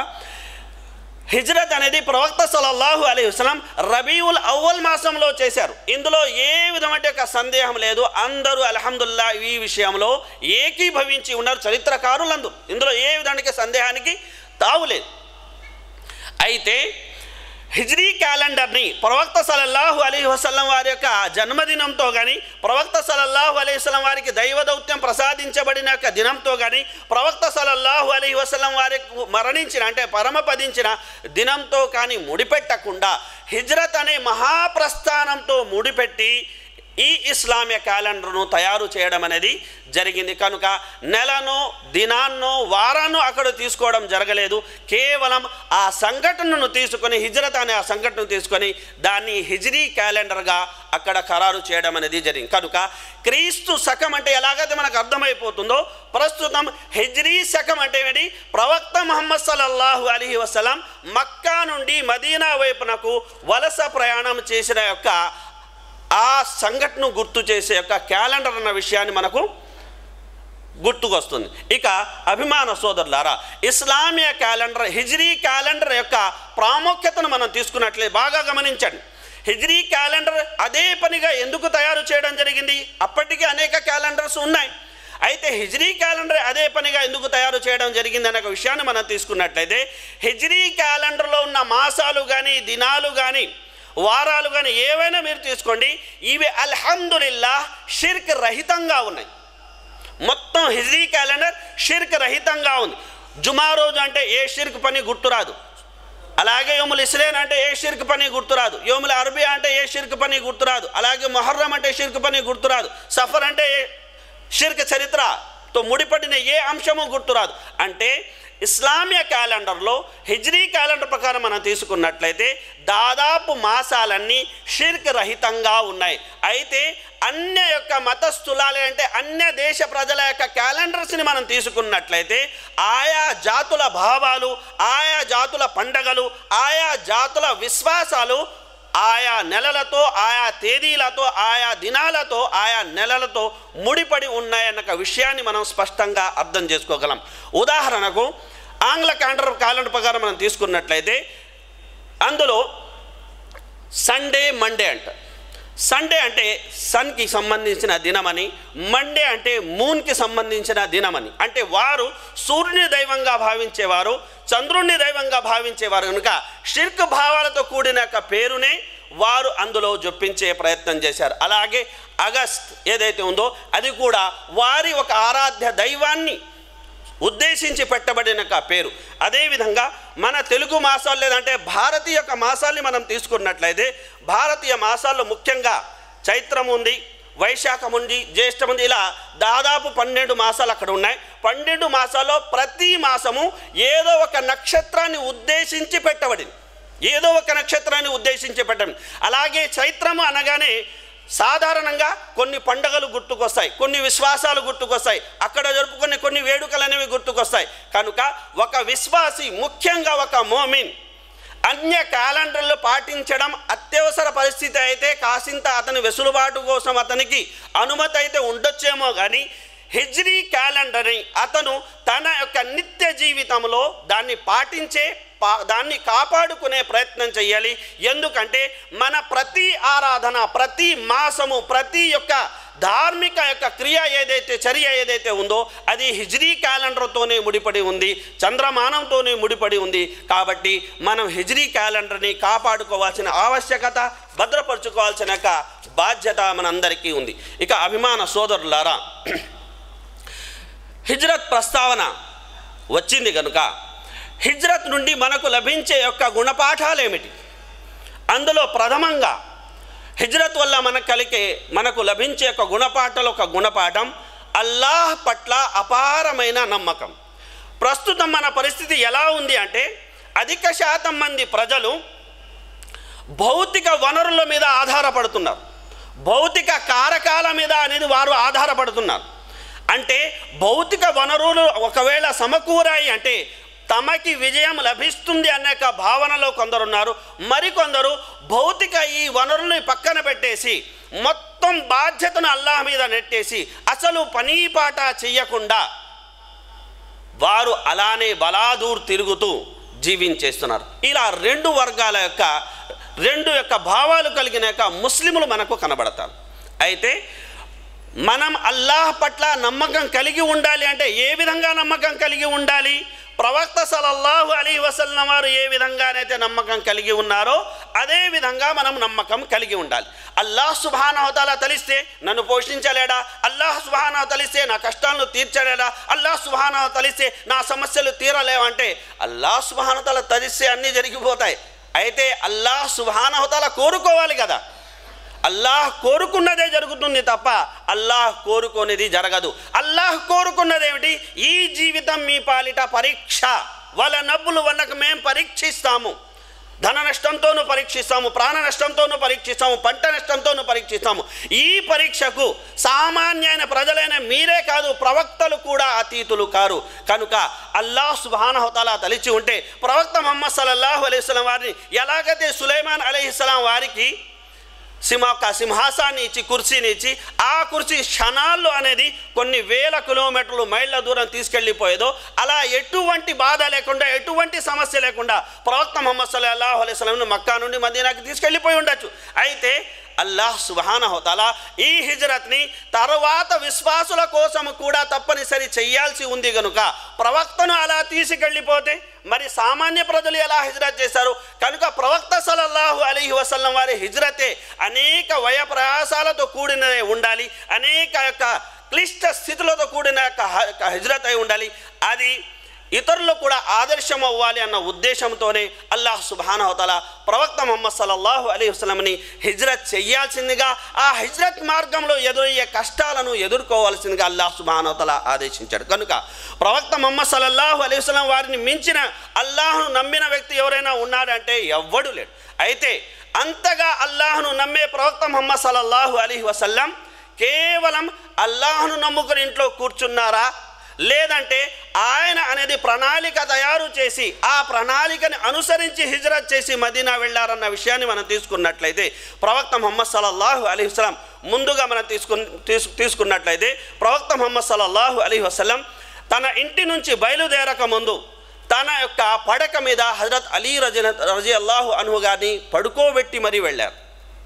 హిజ్రత్ అనేది ప్రవక్త సల్లల్లాహు అలీ వసలం రబీవుల్ అవ్వల్ మాసంలో చేశారు ఇందులో ఏ విధమైన యొక్క సందేహం లేదు అందరూ అల్హమ్దుల్లా ఈ విషయంలో ఏకీభవించి ఉన్నారు చరిత్రకారులందరూ ఇందులో ఏ విధానికి సందేహానికి తావులేదు అయితే హిజ్రీ క్యాలెండర్ని ప్రవక్త సలల్లాహు అలీ వసల్లం వారి యొక్క జన్మదినంతో కానీ ప్రవక్త సలల్లాహు అలీ వసలం వారికి దైవ దౌత్యం ప్రసాదించబడిన యొక్క దినంతో కానీ ప్రవక్త సలల్లాహు అలీ వసలం వారి మరణించిన అంటే పరమపదించిన దినంతో కానీ ముడిపెట్టకుండా హిజ్రత్ అనే మహాప్రస్థానంతో ముడిపెట్టి ఈ ఇస్లామియ క్యాలెండర్ను తయారు చేయడం అనేది జరిగింది కనుక నెలను దినాన్నో వారాన్నో అక్కడ తీసుకోవడం జరగలేదు కేవలం ఆ సంఘటనను తీసుకొని హిజ్రత్ అనే ఆ సంఘటనను తీసుకొని దాన్ని హిజ్రీ క్యాలెండర్గా అక్కడ ఖరారు చేయడం అనేది జరిగింది కనుక క్రీస్తు శకం అంటే ఎలాగైతే మనకు అర్థమైపోతుందో ప్రస్తుతం హిజ్రీ శకం అంటే ఏంటి ప్రవక్త ముహమ్మద్ సల్లల్లాహు అలీ వసలం మక్కా నుండి మదీనా వైపునకు వలస ప్రయాణం చేసిన యొక్క ఆ సంఘటన గుర్తు చేసే యొక్క క్యాలెండర్ అన్న విషయాన్ని మనకు గుర్తుకొస్తుంది ఇక అభిమాన సోదరులారా ఇస్లామియా క్యాలెండర్ హిజ్రీ క్యాలెండర్ యొక్క ప్రాముఖ్యతను మనం తీసుకున్నట్లే బాగా గమనించండి హిజ్రీ క్యాలెండర్ అదే పనిగా ఎందుకు తయారు చేయడం జరిగింది అప్పటికి అనేక క్యాలెండర్స్ ఉన్నాయి అయితే హిజ్రీ క్యాలెండర్ అదే పనిగా ఎందుకు తయారు చేయడం జరిగింది అనే ఒక విషయాన్ని మనం తీసుకున్నట్లయితే హిజ్రీ క్యాలెండర్లో ఉన్న మాసాలు కానీ దినాలు కానీ వారాలు కానీ ఏవైనా మీరు తీసుకోండి ఇవి అల్హమ్దుల్లా షిర్క్ రహితంగా ఉన్నాయి మొత్తం హిజ్రీ క్యాలెండర్ షిర్క్ రహితంగా ఉంది జుమా రోజు అంటే ఏ షిర్క్ పని గుర్తురాదు అలాగే యోములు ఇస్లేన్ అంటే ఏ షిర్క్ పని గుర్తురాదు యోముల అరబీ అంటే ఏ షిర్క్ పని గుర్తురాదు అలాగే మొహర్రం అంటే షిర్క్ పని గుర్తురాదు సఫర్ అంటే ఏ షిర్క్ చరిత్రతో ముడిపడిన ఏ అంశము గుర్తురాదు అంటే ఇస్లామియ క్యాలెండర్లో హిజ్రీ క్యాలెండర్ ప్రకారం మనం తీసుకున్నట్లయితే దాదాపు మాసాలన్నీ షిర్క్ రహితంగా ఉన్నాయి అయితే అన్య యొక్క మతస్థులాలే అంటే అన్య దేశ ప్రజల యొక్క క్యాలెండర్స్ని మనం తీసుకున్నట్లయితే ఆయా జాతుల భావాలు ఆయా జాతుల పండగలు ఆయా జాతుల విశ్వాసాలు ఆయా నెలలతో ఆయా తేదీలతో ఆయా దినాలతో ఆయా నెలలతో ముడిపడి ఉన్నాయన్న ఒక విషయాన్ని మనం స్పష్టంగా అర్థం చేసుకోగలం ఉదాహరణకు ఆంగ్ల క్యాలెండర్ క్యాలెండర్ ప్రకారం మనం తీసుకున్నట్లయితే అందులో సండే మండే అంట సండే అంటే సన్కి సంబంధించిన దినమని మండే అంటే మూన్కి సంబంధించిన దినమని అంటే వారు సూర్యుని దైవంగా భావించేవారు చంద్రుణ్ణి దైవంగా భావించేవారు కనుక షిర్క్ భావాలతో కూడిన యొక్క పేరునే వారు అందులో జొప్పించే ప్రయత్నం చేశారు అలాగే అగస్ట్ ఏదైతే ఉందో అది కూడా వారి ఒక ఆరాధ్య దైవాన్ని ఉద్దేశించి పెట్టబడిన ఒక పేరు అదేవిధంగా మన తెలుగు మాసాలు లేదంటే భారతీయ యొక్క మాసాల్ని మనం తీసుకున్నట్లయితే భారతీయ మాసాల్లో ముఖ్యంగా చైత్రం ఉంది వైశాఖం ఉంది జ్యేష్టం ఉంది ఇలా దాదాపు పన్నెండు మాసాలు అక్కడ ఉన్నాయి పన్నెండు మాసాల్లో ప్రతి మాసము ఏదో ఒక నక్షత్రాన్ని ఉద్దేశించి పెట్టబడింది ఏదో ఒక నక్షత్రాన్ని ఉద్దేశించి పెట్టబడింది అలాగే చైత్రము అనగానే సాధారణంగా కొన్ని పండగలు గుర్తుకొస్తాయి కొన్ని విశ్వాసాలు గుర్తుకొస్తాయి అక్కడ జరుపుకునే కొన్ని వేడుకలు అనేవి గుర్తుకొస్తాయి కనుక ఒక విశ్వాసి ముఖ్యంగా ఒక మోమిన్ అన్య క్యాలెండర్లు పాటించడం అత్యవసర పరిస్థితి అయితే కాసింత అతని వెసులుబాటు కోసం అతనికి అనుమతి అయితే ఉండొచ్చేమో కానీ హిజ్రీ క్యాలెండర్ని అతను తన యొక్క నిత్య జీవితంలో దాన్ని పాటించే పా దాన్ని కాపాడుకునే ప్రయత్నం చేయాలి ఎందుకంటే మన ప్రతి ఆరాధన ప్రతి మాసము ప్రతి యొక్క ధార్మిక యొక్క క్రియ ఏదైతే చర్య ఏదైతే ఉందో అది హిజ్రీ క్యాలెండర్తోనే ముడిపడి ఉంది చంద్రమానంతోనే ముడిపడి ఉంది కాబట్టి మనం హిజ్రీ క్యాలెండర్ని కాపాడుకోవాల్సిన ఆవశ్యకత భద్రపరచుకోవాల్సిన యొక్క బాధ్యత మనందరికీ ఉంది ఇక అభిమాన సోదరులారా హిజ్రత్ ప్రస్తావన వచ్చింది కనుక హిజ్రత్ నుండి మనకు లభించే యొక్క గుణపాఠాలు ఏమిటి అందులో ప్రథమంగా హిజ్రత్ వల్ల మనకు కలిగే మనకు లభించే ఒక గుణపాఠాలు ఒక గుణపాఠం అల్లాహ్ పట్ల అపారమైన నమ్మకం ప్రస్తుతం మన పరిస్థితి ఎలా ఉంది అంటే అధిక శాతం మంది ప్రజలు భౌతిక వనరుల మీద ఆధారపడుతున్నారు భౌతిక కారకాల మీద అనేది వారు ఆధారపడుతున్నారు అంటే భౌతిక వనరులు ఒకవేళ సమకూరాయి అంటే తమకి విజయం లభిస్తుంది అనే ఒక భావనలో కొందరున్నారు మరికొందరు భౌతిక ఈ వనరుల్ని పక్కన పెట్టేసి మొత్తం బాధ్యతను అల్లాహ్ మీద నెట్టేసి అసలు పని పాట చెయ్యకుండా వారు అలానే బలాదూర్ తిరుగుతూ జీవించేస్తున్నారు ఇలా రెండు వర్గాల యొక్క రెండు యొక్క భావాలు కలిగిన యొక్క ముస్లిములు మనకు కనబడతారు అయితే మనం అల్లాహ్ పట్ల నమ్మకం కలిగి ఉండాలి అంటే ఏ విధంగా నమ్మకం కలిగి ఉండాలి ప్రవక్త సలల్లాహు అలీ వసల్లం వారు ఏ విధంగానైతే నమ్మకం కలిగి ఉన్నారో అదే విధంగా మనం నమ్మకం కలిగి ఉండాలి అల్లాహ్ సుబానవతాల తలిస్తే నన్ను పోషించలేడా అల్లాహ్ సుబాన తలిస్తే నా కష్టాలను తీర్చలేడా అల్లాహ్ సుబాన తలిస్తే నా సమస్యలు తీరలేవంటే అల్లాహ్ సుబానతల తలిస్తే అన్నీ జరిగిపోతాయి అయితే అల్లాహ్ సుబానవతాల కోరుకోవాలి కదా అల్లాహ్ కోరుకున్నదే జరుగుతుంది తప్ప అల్లాహ్ కోరుకునేది జరగదు అల్లాహ్ కోరుకున్నది ఏమిటి ఈ జీవితం మీ పాలిట పరీక్ష వాళ్ళ నవ్వులు వన్నకు మేము పరీక్షిస్తాము ధన నష్టంతోనూ పరీక్షిస్తాము ప్రాణ నష్టంతోనూ పరీక్షిస్తాము పంట నష్టంతోనూ పరీక్షిస్తాము ఈ పరీక్షకు సామాన్యమైన ప్రజలైన మీరే కాదు ప్రవక్తలు కూడా అతీతులు కారు కనుక అల్లాహ్ సుబానహతాలా తలిచి ఉంటే ప్రవక్త మొహమ్మద్ సల్లల్లాహు అలైహిస్సలాం వారిని ఎలాగైతే సులైమాన్ అలీహిస్సలాం వారికి సింహ ఒక సింహాసాన్ని ఇచ్చి కుర్చీని ఇచ్చి ఆ కుర్చీ క్షణాల్లో అనేది కొన్ని వేల కిలోమీటర్లు మైళ్ళ దూరం తీసుకెళ్ళిపోయేదో అలా ఎటువంటి బాధ లేకుండా ఎటువంటి సమస్య లేకుండా ప్రవక్త మొహమ్మద్ సల్లాహు అలైస్లంను మక్కా నుండి మదీనాకి తీసుకెళ్ళిపోయి ఉండొచ్చు అయితే అల్లాహ్ సుబానహోతాలా ఈ హిజ్రత్ని తర్వాత విశ్వాసుల కోసం కూడా తప్పనిసరి చెయ్యాల్సి ఉంది కనుక ప్రవక్తను అలా తీసుకెళ్ళిపోతే మరి సామాన్య ప్రజలు ఎలా హిజ్రత్ చేశారు కనుక ప్రవక్త సలల్లాహు అలీహి వసల్లం వారి హిజ్రతే అనేక వయ ప్రయాసాలతో కూడినదే ఉండాలి అనేక యొక్క క్లిష్ట స్థితులతో కూడిన యొక్క హ- యొక్క హిజ్రత్ అయి ఉండాలి అది ఇతరులు కూడా ఆదర్శం అవ్వాలి అన్న ఉద్దేశంతోనే అల్లాహ్ సుబానవతల ప్రవక్త మొహమ్మద్ సల్లల్లాహు అలీ వసలంని హిజ్రత్ చెయ్యాల్సిందిగా ఆ హిజ్రత్ మార్గంలో ఎదురయ్యే కష్టాలను ఎదుర్కోవాల్సిందిగా అల్లాహ్ సుబానవతల ఆదేశించాడు కనుక ప్రవక్త మొహమ్మద్ సల్లల్లాహు అలీ వసలం వారిని మించిన అల్లాహ్ను నమ్మిన వ్యక్తి ఎవరైనా ఉన్నాడంటే ఎవ్వడు లేడు అయితే అంతగా అల్లాహ్ను నమ్మే ప్రవక్త మొహమ్మద్ సల్లల్లాహు అలీ వసల్లం కేవలం అల్లాహ్ను నమ్ముకుని ఇంట్లో కూర్చున్నారా లేదంటే ఆయన అనేది ప్రణాళిక తయారు చేసి ఆ ప్రణాళికని అనుసరించి హిజ్రత్ చేసి మదీనా వెళ్ళారన్న విషయాన్ని మనం తీసుకున్నట్లయితే ప్రవక్త ముహమ్మద్ సల్లల్లాహు అలీ వసలం ముందుగా మనం తీసుకు తీసు తీసుకున్నట్లయితే ప్రవక్త ముహమ్మద్ సల్లల్లాహు అలీ వసలం తన ఇంటి నుంచి బయలుదేరక ముందు తన యొక్క పడక మీద హజరత్ అలీ రజ రజి అల్లాహు అను గారిని పడుకోబెట్టి మరీ వెళ్ళారు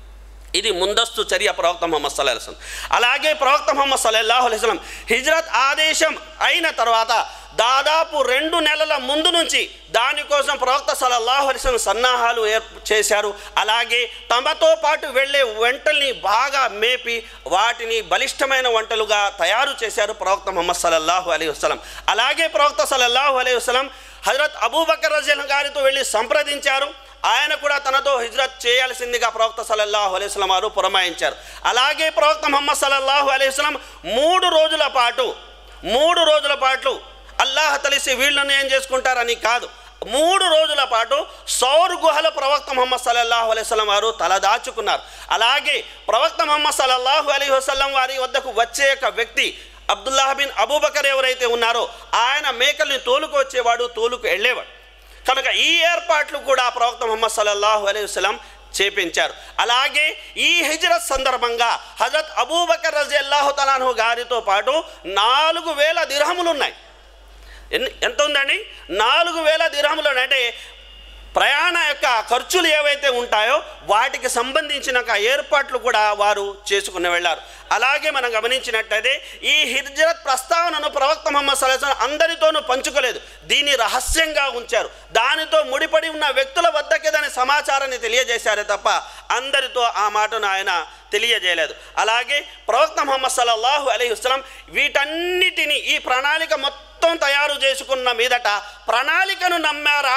ఇది ముందస్తు చర్య ప్రవక్త ముహమ్మద్ సల్లాహం అలాగే ప్రవక్త ముహమ్మద్ సల్లల్లాహు అలైస్లం హిజ్రత్ ఆదేశం అయిన తర్వాత దాదాపు రెండు నెలల ముందు నుంచి దానికోసం ప్రవక్త సల్లల్లాహు అలైస్లం సన్నాహాలు ఏర్ చేశారు అలాగే తమతో పాటు వెళ్ళే వంటల్ని బాగా మేపి వాటిని బలిష్టమైన వంటలుగా తయారు చేశారు ప్రవక్త ముహమ్మద్ సల్లల్లాహు అలీ వసలం అలాగే ప్రవక్త సల్లల్లాహు అలీ వసలం హజరత్ అబూబకర్ రజల్ గారితో వెళ్ళి సంప్రదించారు ఆయన కూడా తనతో హిజ్రత్ చేయాల్సిందిగా ప్రవక్త సల్లల్లాహు అలైస్లం వారు పురమాయించారు అలాగే ప్రవక్త ముహమ్మద్ సల్లల్లాహు అలైస్లం మూడు రోజుల పాటు మూడు రోజుల పాటు అల్లాహ్ తెలిసి వీళ్ళని ఏం చేసుకుంటారని కాదు మూడు రోజుల పాటు సౌర్ గుహల ప్రవక్త ముహమ్మద్ సల్లల్లాహు అలైస్లం వారు తలదాచుకున్నారు అలాగే ప్రవక్త ముహమ్మద్ సల్లల్లాహు అలీ వసల్లం వారి వద్దకు వచ్చే ఒక వ్యక్తి అబ్దుల్లాహ్ బిన్ అబూబకర్ ఎవరైతే ఉన్నారో ఆయన మేకల్ని తోలుకు వచ్చేవాడు తోలుకు వెళ్ళేవాడు కనుక ఈ ఏర్పాట్లు కూడా ప్రవక్త ముహమ్మద్ సల్లల్లాహు అలైహి వసల్లం చేపించారు అలాగే ఈ హిజ్రత్ సందర్భంగా హజరత్ అబూబకర్ రజి అల్లాహు తలాను గారితో పాటు నాలుగు వేల దిరహములు ఉన్నాయి ఎన్ని ఎంత ఉందండి నాలుగు వేల దిరహములు ఉన్నాయి. అంటే ప్రయాణ యొక్క ఖర్చులు ఏవైతే ఉంటాయో వాటికి సంబంధించిన ఒక ఏర్పాట్లు కూడా వారు చేసుకుని వెళ్ళారు అలాగే మనం గమనించినట్లయితే ఈ హిజ్రత్ ప్రస్తావనను ప్రవక్త ముహమ్మద్ సల్లాహం అందరితోనూ పంచుకోలేదు దీన్ని రహస్యంగా ఉంచారు దానితో ముడిపడి ఉన్న వ్యక్తుల వద్దకే దాని సమాచారాన్ని తెలియజేశారే తప్ప అందరితో ఆ మాటను ఆయన తెలియజేయలేదు అలాగే ప్రవక్త ముహమ్మద్ సల్లల్లాహు అలైహి వసల్లం వీటన్నిటిని ఈ ప్రణాళిక మొత్తం తయారు చేసుకున్న మీదట ప్రణాళికను నమ్మారా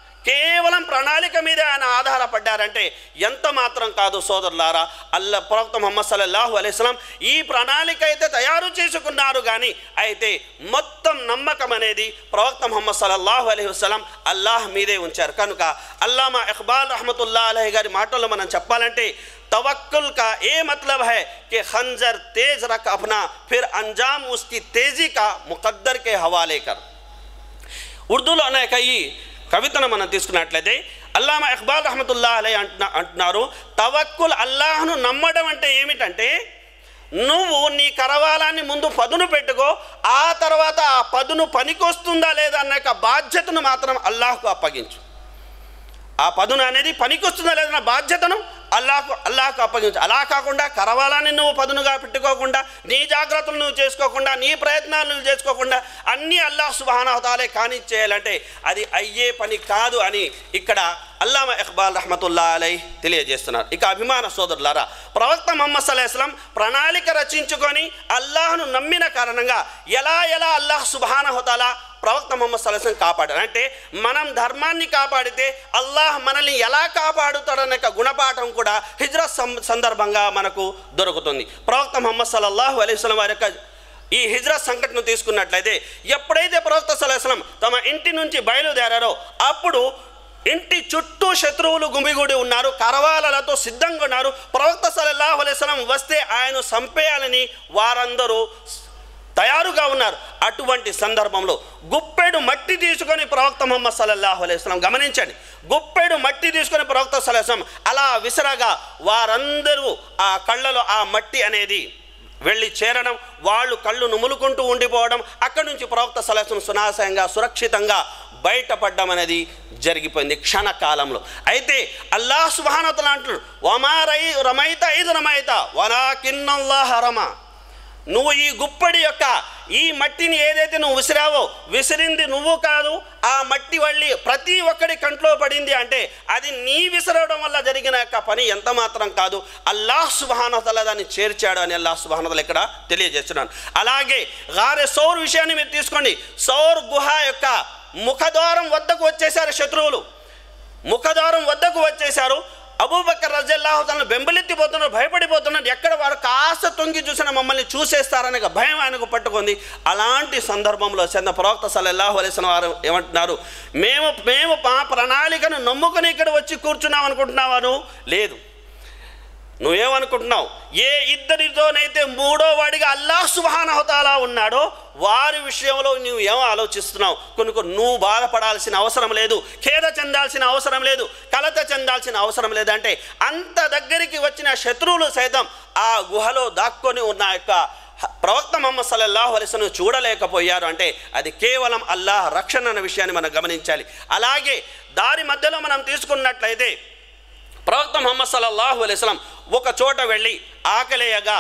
కేవలం ప్రణాళిక మీద ఆయన ఆధారపడ్డారంటే ఎంత మాత్రం కాదు సోదరులారా అల్ల ప్రవక్త ముహమ్మద్ సల్లల్లాహు అలైస్లాం ఈ ప్రణాళిక అయితే తయారు చేసుకున్నారు కానీ అయితే మొత్తం నమ్మకం అనేది ప్రవక్త ముహమ్మద్ సల్లల్లాహు అలైహి వసలం అల్లాహ్ మీదే ఉంచారు కనుక అల్లామా ఇక్బాల్ రహమతుల్లా అలహి గారి మాటల్లో మనం చెప్పాలంటే तवक्कुल का ये मतलब है कि खंजर तेज रख अपना फिर अंजाम उसकी तेजी का मुकद्दर के हवाले कर ఉర్దూలో అనేక ఈ కవితను మనం తీసుకున్నట్లయితే అల్లామా ఇక్బాల్ రహమతుల్లా అలై అంటున్నా అంటున్నారు తవక్కుల్ అల్లాహ్ను నమ్మడం అంటే ఏమిటంటే నువ్వు నీ కరవాలాన్ని ముందు పదును పెట్టుకో ఆ తర్వాత ఆ పదును పనికొస్తుందా లేదా అన్న యొక్క బాధ్యతను మాత్రం అల్లాహ్కు అప్పగించు ఆ పదును అనేది పనికొస్తుందా లేదన్న బాధ్యతను అల్లాహకు అల్లాహకు అప్పగించు అలా కాకుండా కరవాలని నువ్వు పదునుగా పెట్టుకోకుండా నీ జాగ్రత్తలు నువ్వు చేసుకోకుండా నీ ప్రయత్నాలు నువ్వు చేసుకోకుండా అన్నీ అల్లాహ్ సుబానహతాలే కానిచ్చేయాలంటే అది అయ్యే పని కాదు అని ఇక్కడ అల్లామా ఇక్బాల్ రహమతుల్లా అలై తెలియజేస్తున్నారు ఇక అభిమాన సోదరులారా ప్రవక్త మొహమ్మద్ సల్లాహం ప్రణాళిక రచించుకొని అల్లాహ్ను నమ్మిన కారణంగా ఎలా ఎలా అల్లాహ్ సుబానహతాలా ప్రవక్త మొహమ్మద్ సల్లాహం కాపాడారు అంటే మనం ధర్మాన్ని కాపాడితే అల్లాహ్ మనల్ని ఎలా కాపాడుతాడనే ఒక గుణపాఠం కూడా హిజ్రత్ సం- సందర్భంగా మనకు దొరుకుతుంది ప్రవక్త మొహమ్మద్ సల్లల్లాహు అలైహి వసల్లం వారి యొక్క ఈ హిజ్రత్ సంఘటన తీసుకున్నట్లయితే ఎప్పుడైతే ప్రవక్త సల్లాహం తమ ఇంటి నుంచి బయలుదేరారో అప్పుడు ఇంటి చుట్టూ శత్రువులు గుమిగూడి ఉన్నారు కరవాలలతో సిద్ధంగా ఉన్నారు ప్రవక్త సల్లల్లాహు అలైహి వసల్లం వస్తే ఆయన సంపేయాలని వారందరూ తయారుగా ఉన్నారు అటువంటి సందర్భంలో గుప్పెడు మట్టి తీసుకొని ప్రవక్త ముహమ్మద్ సల్లల్లాహు అలైహి వసల్లం గమనించండి గుప్పెడు మట్టి తీసుకొని ప్రవక్త సలహం అలా విసరగా వారందరూ ఆ కళ్ళలో ఆ మట్టి అనేది వెళ్ళి చేరడం వాళ్ళు కళ్ళు నుములుకుంటూ ఉండిపోవడం అక్కడి నుంచి ప్రవక్త సలహం సునాశయంగా సురక్షితంగా బయటపడడం అనేది జరిగిపోయింది క్షణకాలంలో అయితే అల్లాహ్ సుబానతలు అంటున్నాడు వమా రై రమైత ఇది రమైత వలా కిన్నల్లాహ రమ నువ్వు ఈ గుప్పడి యొక్క ఈ మట్టిని ఏదైతే నువ్వు విసిరావో విసిరింది నువ్వు కాదు ఆ మట్టి వల్లి ప్రతి ఒక్కడి కంట్లో పడింది అంటే అది నీ విసరడం వల్ల జరిగిన యొక్క పని ఎంత మాత్రం కాదు అల్లాహ్ సుబానతల దాన్ని చేర్చాడు అని అల్లాహ్ సుబానతలు ఇక్కడ తెలియజేస్తున్నాను అలాగే గారె సౌర్ విషయాన్ని మీరు తీసుకోండి సౌర్ గుహ యొక్క ముఖద్వారం వద్దకు వచ్చేసారు శత్రువులు ముఖద్వారం వద్దకు వచ్చేశారు అబూబక్కర్ రజల్లాహు తనను బెంబలెత్తిపోతున్నారు భయపడిపోతున్నారు ఎక్కడ వారు కాస్త తొంగి చూసిన మమ్మల్ని చూసేస్తారనే ఒక భయం ఆయనకు పట్టుకుంది అలాంటి సందర్భంలో చంద ప్రవక్త సల్లల్లాహు అలైసిన వారు ఏమంటున్నారు మేము మేము మా ప్రణాళికను నమ్ముకుని ఇక్కడ వచ్చి కూర్చున్నాం అనుకుంటున్నావాను లేదు నువ్వేమనుకుంటున్నావు ఏ ఇద్దరితోనైతే మూడో వాడిగా అల్లాహ్ సుబానహతాలా ఉన్నాడో వారి విషయంలో నువ్వు ఏం ఆలోచిస్తున్నావు కొన్ని కొన్ని నువ్వు బాధపడాల్సిన అవసరం లేదు ఖేద చెందాల్సిన అవసరం లేదు కలత చెందాల్సిన అవసరం లేదంటే అంత దగ్గరికి వచ్చిన శత్రువులు సైతం ఆ గుహలో దాక్కొని ఉన్న యొక్క ప్రవక్త మొహమ్మద్ సల్లల్లాహు అలైస్ను చూడలేకపోయారు అంటే అది కేవలం అల్లాహ్ రక్షణ అన్న విషయాన్ని మనం గమనించాలి అలాగే దారి మధ్యలో మనం తీసుకున్నట్లయితే ప్రవక్త ముహమ్మద్ సల్లల్లాహు అలైస్లం ఒక చోట వెళ్ళి ఆకలేయగా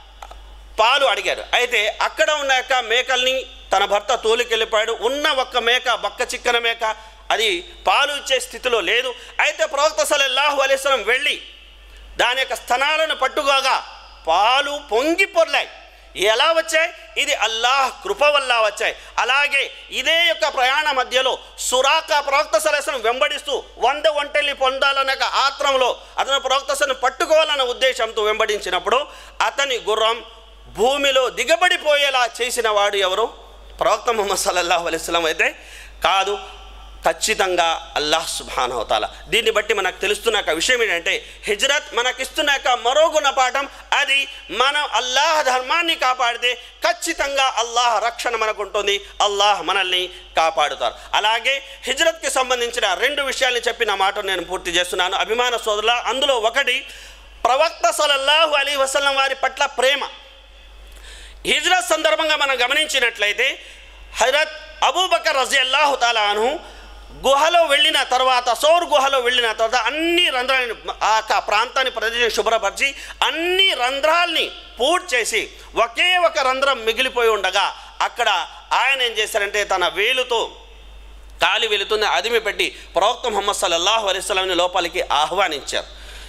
పాలు అడిగారు అయితే అక్కడ ఉన్న యొక్క మేకల్ని తన భర్త తోలికెళ్ళిపోయాడు ఉన్న ఒక్క మేక బక్క చిక్కన మేక అది పాలు ఇచ్చే స్థితిలో లేదు అయితే ప్రవక్త సల్లల్లాహు అలైస్లం వెళ్ళి దాని యొక్క స్థనాలను పట్టుకోగా పాలు పొంగి పొర్లాయి ఎలా వచ్చాయి ఇది అల్లాహ్ కృప వల్ల వచ్చాయి అలాగే ఇదే యొక్క ప్రయాణ మధ్యలో సురాక ప్రవక్త సలసను వెంబడిస్తూ వంద ఒంటెల్ని పొందాలనే ఒక ఆత్రంలో అతను ప్రవక్తసను పట్టుకోవాలన్న ఉద్దేశంతో వెంబడించినప్పుడు అతని గుర్రం భూమిలో దిగబడిపోయేలా చేసిన వాడు ఎవరు ప్రవక్త ముహమ్మద్ సల్లల్లాహు అలైస్లం అయితే కాదు ఖచ్చితంగా అల్లాహ్ సుబానవతాల దీన్ని బట్టి మనకు తెలుస్తున్న ఒక విషయం ఏంటంటే హిజ్రత్ మనకిస్తున్న యొక్క మరో గుణపాఠం అది మనం అల్లాహ్ ధర్మాన్ని కాపాడితే ఖచ్చితంగా అల్లాహ్ రక్షణ మనకు ఉంటుంది అల్లాహ్ మనల్ని కాపాడుతారు అలాగే హిజ్రత్కి సంబంధించిన రెండు విషయాల్ని చెప్పిన మాట నేను పూర్తి చేస్తున్నాను అభిమాన సోదరుల అందులో ఒకటి ప్రవక్త సలల్లాహు అలీ వసల్లం వారి పట్ల ప్రేమ హిజ్రత్ సందర్భంగా మనం గమనించినట్లయితే హజరత్ అబూబకర్ రజీ అల్లాహు తాలాను గుహలో వెళ్ళిన తర్వాత సౌర్ గుహలో వెళ్ళిన తర్వాత అన్ని రంధ్రాలను ఆ యొక్క ప్రాంతాన్ని ప్రదేశం శుభ్రపరిచి అన్ని రంధ్రాల్ని పూర్తి చేసి ఒకే ఒక రంధ్రం మిగిలిపోయి ఉండగా అక్కడ ఆయన ఏం చేశారంటే తన వేలుతో కాలి వెళుతున్న అదిమి పెట్టి ప్రవక్త ముహమ్మద్ సల్లల్లాహు అలైస్లాంని లోపలికి ఆహ్వానించారు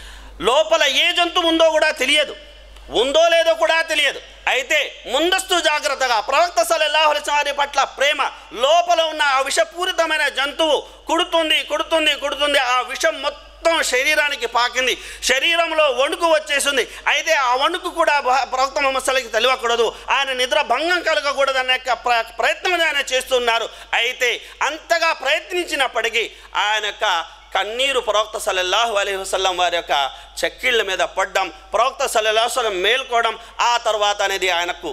లోపల ఏ జంతువు ఉందో కూడా తెలియదు ఉందో లేదో కూడా తెలియదు అయితే ముందస్తు జాగ్రత్తగా ప్రవక్త సల్లల్లాహు అలైహి వారి పట్ల ప్రేమ లోపల ఉన్న ఆ విషపూరితమైన జంతువు కుడుతుంది కుడుతుంది కుడుతుంది ఆ విషం మొత్తం శరీరానికి పాకింది శరీరంలో వణుకు వచ్చేసింది అయితే ఆ వణుకు కూడా బ- ప్రవక్త ముహమ్మద్ సల్లకి తెలియకూడదు ఆయన నిద్ర భంగం కలగకూడదు అనే యొక్క ప్ర ప్రయత్నం ఆయన చేస్తున్నారు అయితే అంతగా ప్రయత్నించినప్పటికీ ఆయన యొక్క కన్నీరు ప్రవక్త సల్లల్లాహు అలైహి వసల్లం వారి యొక్క చెక్కిళ్ళ మీద పడ్డం ప్రవక్త సల్లల్లాహు వసల్లం మేల్కోవడం ఆ తర్వాత అనేది ఆయనకు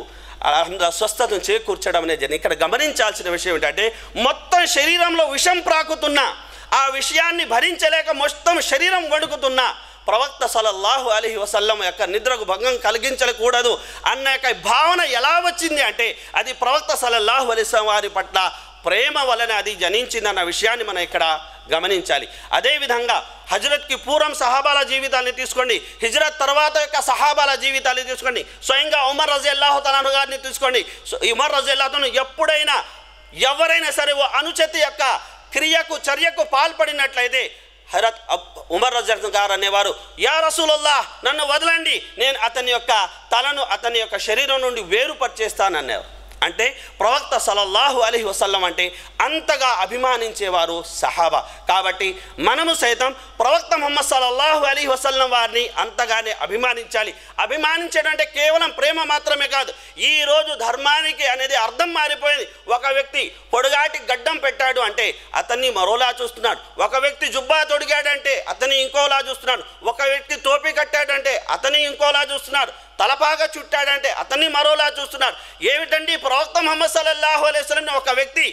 ఆ స్వస్థతను చేకూర్చడం అనేది జరిగింది. ఇక్కడ గమనించాల్సిన విషయం ఏంటంటే మొత్తం శరీరంలో విషం ప్రాకుతున్న ఆ విషయాన్ని భరించలేక మొత్తం శరీరం వణుకుతున్న ప్రవక్త సల్లల్లాహు అలైహి వసల్లం యొక్క నిద్రకు భంగం కలిగించకూడదు అన్న యొక్క భావన ఎలా వచ్చింది అంటే అది ప్రవక్త సల్లల్లాహు అలైహి వసల్లం వారి పట్ల ప్రేమ వలన అది జనించిందన్న విషయాన్ని మనం ఇక్కడ గమనించాలి అదేవిధంగా హజరత్కి పూర్వం సహాబాల జీవితాన్ని తీసుకోండి హిజ్రత్ తర్వాత యొక్క సహాబాల జీవితాన్ని తీసుకోండి స్వయంగా ఉమర్ రజీ అల్లాహు తలాను గారిని తీసుకోండి సో ఉమర్ రజీ అల్లాహను ఎప్పుడైనా ఎవరైనా సరే ఓ అనుచతి యొక్క క్రియకు చర్యకు పాల్పడినట్లయితే హరత్ అబ్- ఉమర్ రజర్ గారు అనేవారు యా రసూలల్లా నన్ను వదలండి నేను అతని యొక్క తలను అతని యొక్క శరీరం నుండి వేరుపరిచేస్తానన్నారు అంటే ప్రవక్త సలల్లాహు అలైహి వసల్లం అంటే అంతగా అభిమానించేవారు సహాబా కాబట్టి మనము సైతం ప్రవక్త ముహమ్మద్ సలల్లాహు అలైహి వసల్లం వారిని అంతగానే అభిమానించాలి అభిమానించడం అంటే కేవలం ప్రేమ మాత్రమే కాదు ఈ రోజు ధర్మానికి అనేది అర్థం మారిపోయింది ఒక వ్యక్తి పొడుగాటి గడ్డం పెట్టాడు అంటే అతన్ని మరోలా చూస్తున్నాడు ఒక వ్యక్తి జుబ్బా తొడిగాడంటే అతన్ని ఇంకోలా చూస్తున్నాడు ఒక వ్యక్తి టోపీ కట్టాడంటే అతన్ని ఇంకోలా చూస్తున్నాడు తలపాగా చుట్టాడంటే అతన్ని మరోలా చూస్తున్నాడు ఏమిటండి ప్రవక్త ముహమ్మద్ సల్లల్లాహు అలైహి వసల్లంని ఒక వ్యక్తి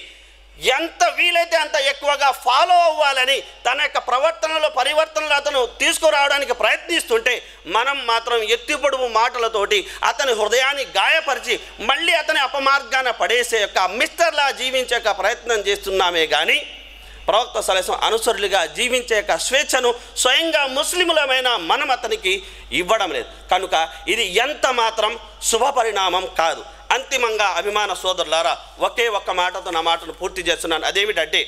ఎంత వీలైతే అంత ఎక్కువగా ఫాలో అవ్వాలని తన యొక్క ప్రవర్తనలో పరివర్తనలు అతను తీసుకురావడానికి ప్రయత్నిస్తుంటే మనం మాత్రం ఎత్తిపొడుపు మాటలతోటి అతని హృదయాన్ని గాయపరిచి మళ్ళీ అతని అపమార్గాన పడేసే యొక్క మిస్టర్లా జీవించే యొక్క ప్రయత్నం చేస్తున్నామే కానీ ప్రవక్త సలహం అనుసరులుగా జీవించే యొక్క స్వేచ్ఛను స్వయంగా ముస్లిములమైన మనం అతనికి ఇవ్వడం లేదు కనుక ఇది ఎంత మాత్రం శుభ పరిణామం కాదు అంతిమంగా అభిమాన సోదరులారా ఒకే ఒక్క మాటతో నా మాటను పూర్తి చేస్తున్నాను అదేమిటంటే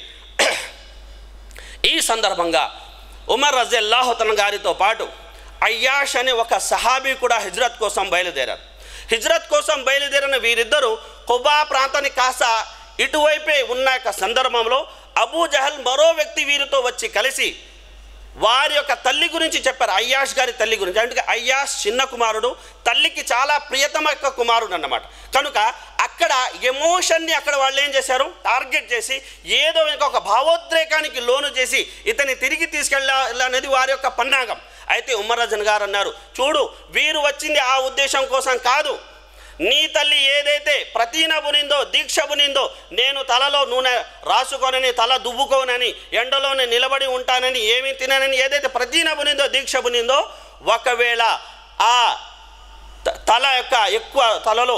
ఈ సందర్భంగా ఉమర్ రజల్లాహతన్ గారితో పాటు అయ్యాష్ అనే ఒక సహాబీ కూడా హిజ్రత్ కోసం బయలుదేరారు హిజ్రత్ కోసం బయలుదేరిన వీరిద్దరూ కుబా ప్రాంతానికి కాస్త ఇటువైపే ఉన్న యొక్క సందర్భంలో అబూ జహల్ మరో వ్యక్తి వీరితో వచ్చి కలిసి వారి యొక్క తల్లి గురించి చెప్పారు అయ్యాష్ గారి తల్లి గురించి అంటే అయ్యాష్ చిన్న కుమారుడు తల్లికి చాలా ప్రియతమ యొక్క కుమారుడు అన్నమాట కనుక అక్కడ ఎమోషన్ని అక్కడ వాళ్ళు ఏం చేశారు టార్గెట్ చేసి ఏదో ఒక భావోద్రేకానికి లోను చేసి ఇతన్ని తిరిగి తీసుకెళ్ళాలనేది వారి యొక్క పన్నాగం అయితే ఉమ్మరజన్ గారు అన్నారు చూడు వీరు వచ్చింది ఆ ఉద్దేశం కోసం కాదు నీ తల్లి ఏదైతే ప్రతీన బునిందో దీక్ష బునిందో నేను తలలో నూనె రాసుకోనని తల దువ్వుకోనని ఎండలోనే నిలబడి ఉంటానని ఏమీ తిననని ఏదైతే ప్రతీన బునిందో దీక్ష బునిందో ఒకవేళ ఆ త- తల యొక్క ఎక్కువ తలలో